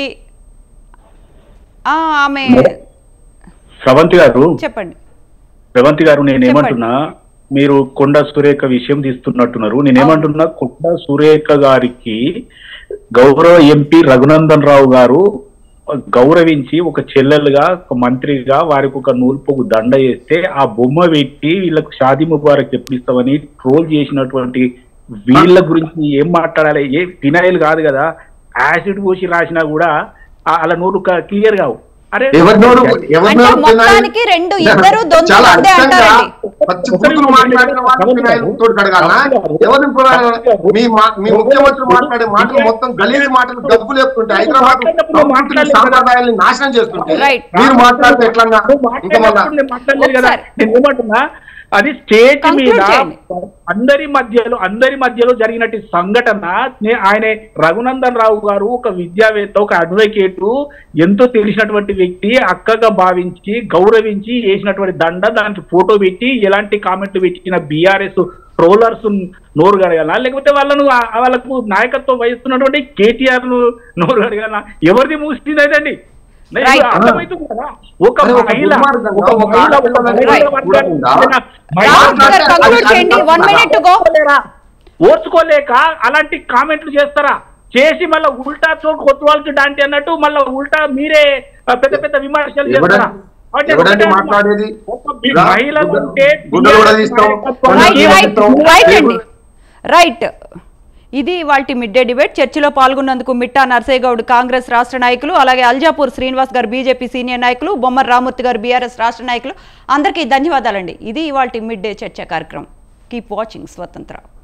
Speaker 1: ఆ, ఆమె
Speaker 3: స్రవంతి గారు
Speaker 1: చెప్పండి
Speaker 3: రేవంత్ గారు నేను ఏమంటున్నా మీరు కొండ సురేఖ విషయం తీస్తున్నట్టున్నారు నేనేమంటున్నా కొండ సురేఖ గారికి గౌరవ ఎంపీ రఘునందన్ రావు గారు గౌరవించి ఒక చెల్లెలుగా ఒక మంత్రిగా వారికి ఒక నూల్పోగు దండ వేస్తే ఆ బొమ్మ పెట్టి వీళ్ళకు షాదీ ముబారక్ ఎప్పిస్తామని ట్రోల్ చేసినటువంటి వీళ్ళ గురించి ఏం మాట్లాడాలి ఏ ఫినాయిల్ కాదు కదా యాసిడ్ పోసి రాసినా కూడా ఆ- అలా నోరు క్లియర్ కావు అరే
Speaker 2: ఎవరి నోరు ఎవరి
Speaker 1: అంటే
Speaker 2: నోరు
Speaker 1: మొత్తానికి రెండు ఇద్దరు దొంతులు
Speaker 2: చాలా
Speaker 1: అంతే
Speaker 2: అచ్చంగా
Speaker 1: అంటారండి.
Speaker 2: పచ్చి బూతులు మాట్లాడిన వాళ్ళు ఫినాయిల్ తోటి కడగాలనా ఎవరిని పురాణ- మీ మా- మీ ముఖ్యమంత్రి మాట్లాడే మాటలు మొత్తం గలీజ్ మాటలు డబ్బు లేకుంటే హైదరాబాద్ సంస్కృతిని, సాంప్రదాయాల్ని నాశనం చేస్తుంటే
Speaker 1: Right.
Speaker 2: మీరు మాట్లాడితే ఎట్లా
Speaker 3: నువ్వు
Speaker 2: ఇంకా మళ్ళా
Speaker 3: మాట్లాడినప్పుడు నేను మాట్లాడలేదు కదా
Speaker 1: ఒకసారి.
Speaker 3: నేను ఏమంటున్నా అది స్టేజ్
Speaker 1: Conclude
Speaker 3: మీద
Speaker 1: చేయండి.
Speaker 3: అందరి మధ్యలో అందరి మధ్యలో జరిగినట్టు సంఘటన నే- ఆయన రఘునందన్ రావు గారు ఒక విద్యావేత్త ఒక అడ్వకేట్ ఎంతో తెలిసినటువంటి వ్యక్తి అక్కగా భావించి గౌరవించి వేసినటువంటి దండ దానికి ఫోటో పెట్టి ఎలాంటి కామెంట్లు పెట్టిన బీఆర్ఎస్ ట్రోలర్స్ నోరు గడగాల లేకపోతే వాళ్ళను ఆ- వాళ్ళకు నాయకత్వం వహిస్తున్నటువంటి కేటీఆర్ నోరు గడగాల ఎవరిది మూసిందండి
Speaker 1: Right.
Speaker 3: అర్థమవుతుంది కదా ఒక
Speaker 2: అరే ఒక
Speaker 3: మహిళ
Speaker 2: దుర్మార్గంగా,
Speaker 3: ఒక
Speaker 2: ఒక
Speaker 3: మహిళ ఒక
Speaker 2: ఆడపిల్లని
Speaker 3: మహిళ
Speaker 1: Right.
Speaker 3: వర్గానికి
Speaker 2: కూడా
Speaker 3: చెందిన మహిళ
Speaker 1: రామూర్తి గారు
Speaker 2: మాట్లాడితే
Speaker 1: conclude
Speaker 2: అది-
Speaker 1: చేయండి
Speaker 2: అది-
Speaker 1: వన్ మినిట్ టు గో
Speaker 3: ఓర్చుకోలేక అలాంటి కామెంట్లు చేస్తారా చేసి మళ్ళీ ఉల్టా చోటు కొత్త వాళ్ళకి డాంటి అన్నట్టు మళ్ళీ ఉల్టా మీరే ఆ, పెద్ద పెద్ద విమర్శలు చేస్తారా
Speaker 2: ఎవడండి-
Speaker 3: అంటే
Speaker 2: ఎవడండి
Speaker 3: ఒకటే
Speaker 2: మాట్లాడేది
Speaker 3: ఒక బి-
Speaker 2: రా,
Speaker 3: మహిళలు
Speaker 2: గుడ్డ-
Speaker 3: ఉంటే
Speaker 2: గుడ్డలు కూడా తీస్తాం.
Speaker 3: నాయకత్వం
Speaker 1: రైట్
Speaker 2: ఏం
Speaker 1: రైట్
Speaker 2: చెప్తాం?
Speaker 1: రైట్
Speaker 2: ఏం
Speaker 1: అండి రైట్ ఇది వాళ్ళ మిడ్ డే డిబేట్ చర్చలో పాల్గొన్నందుకు మిట్టా నర్సయ్య గౌడ్ కాంగ్రెస్ రాష్ట్ర నాయకులు అలాగే అల్జాపూర్ శ్రీనివాస్ గారు బీజేపీ సీనియర్ నాయకులు బొమ్మర్ రామూర్తి గారు బీఆర్ఎస్ రాష్ట్ర నాయకులు అందరికీ ధన్యవాదాలండి ఇది ఇవాళ మిడ్ డే చర్చ కార్యక్రమం కీప్ వాచింగ్ స్వతంత్ర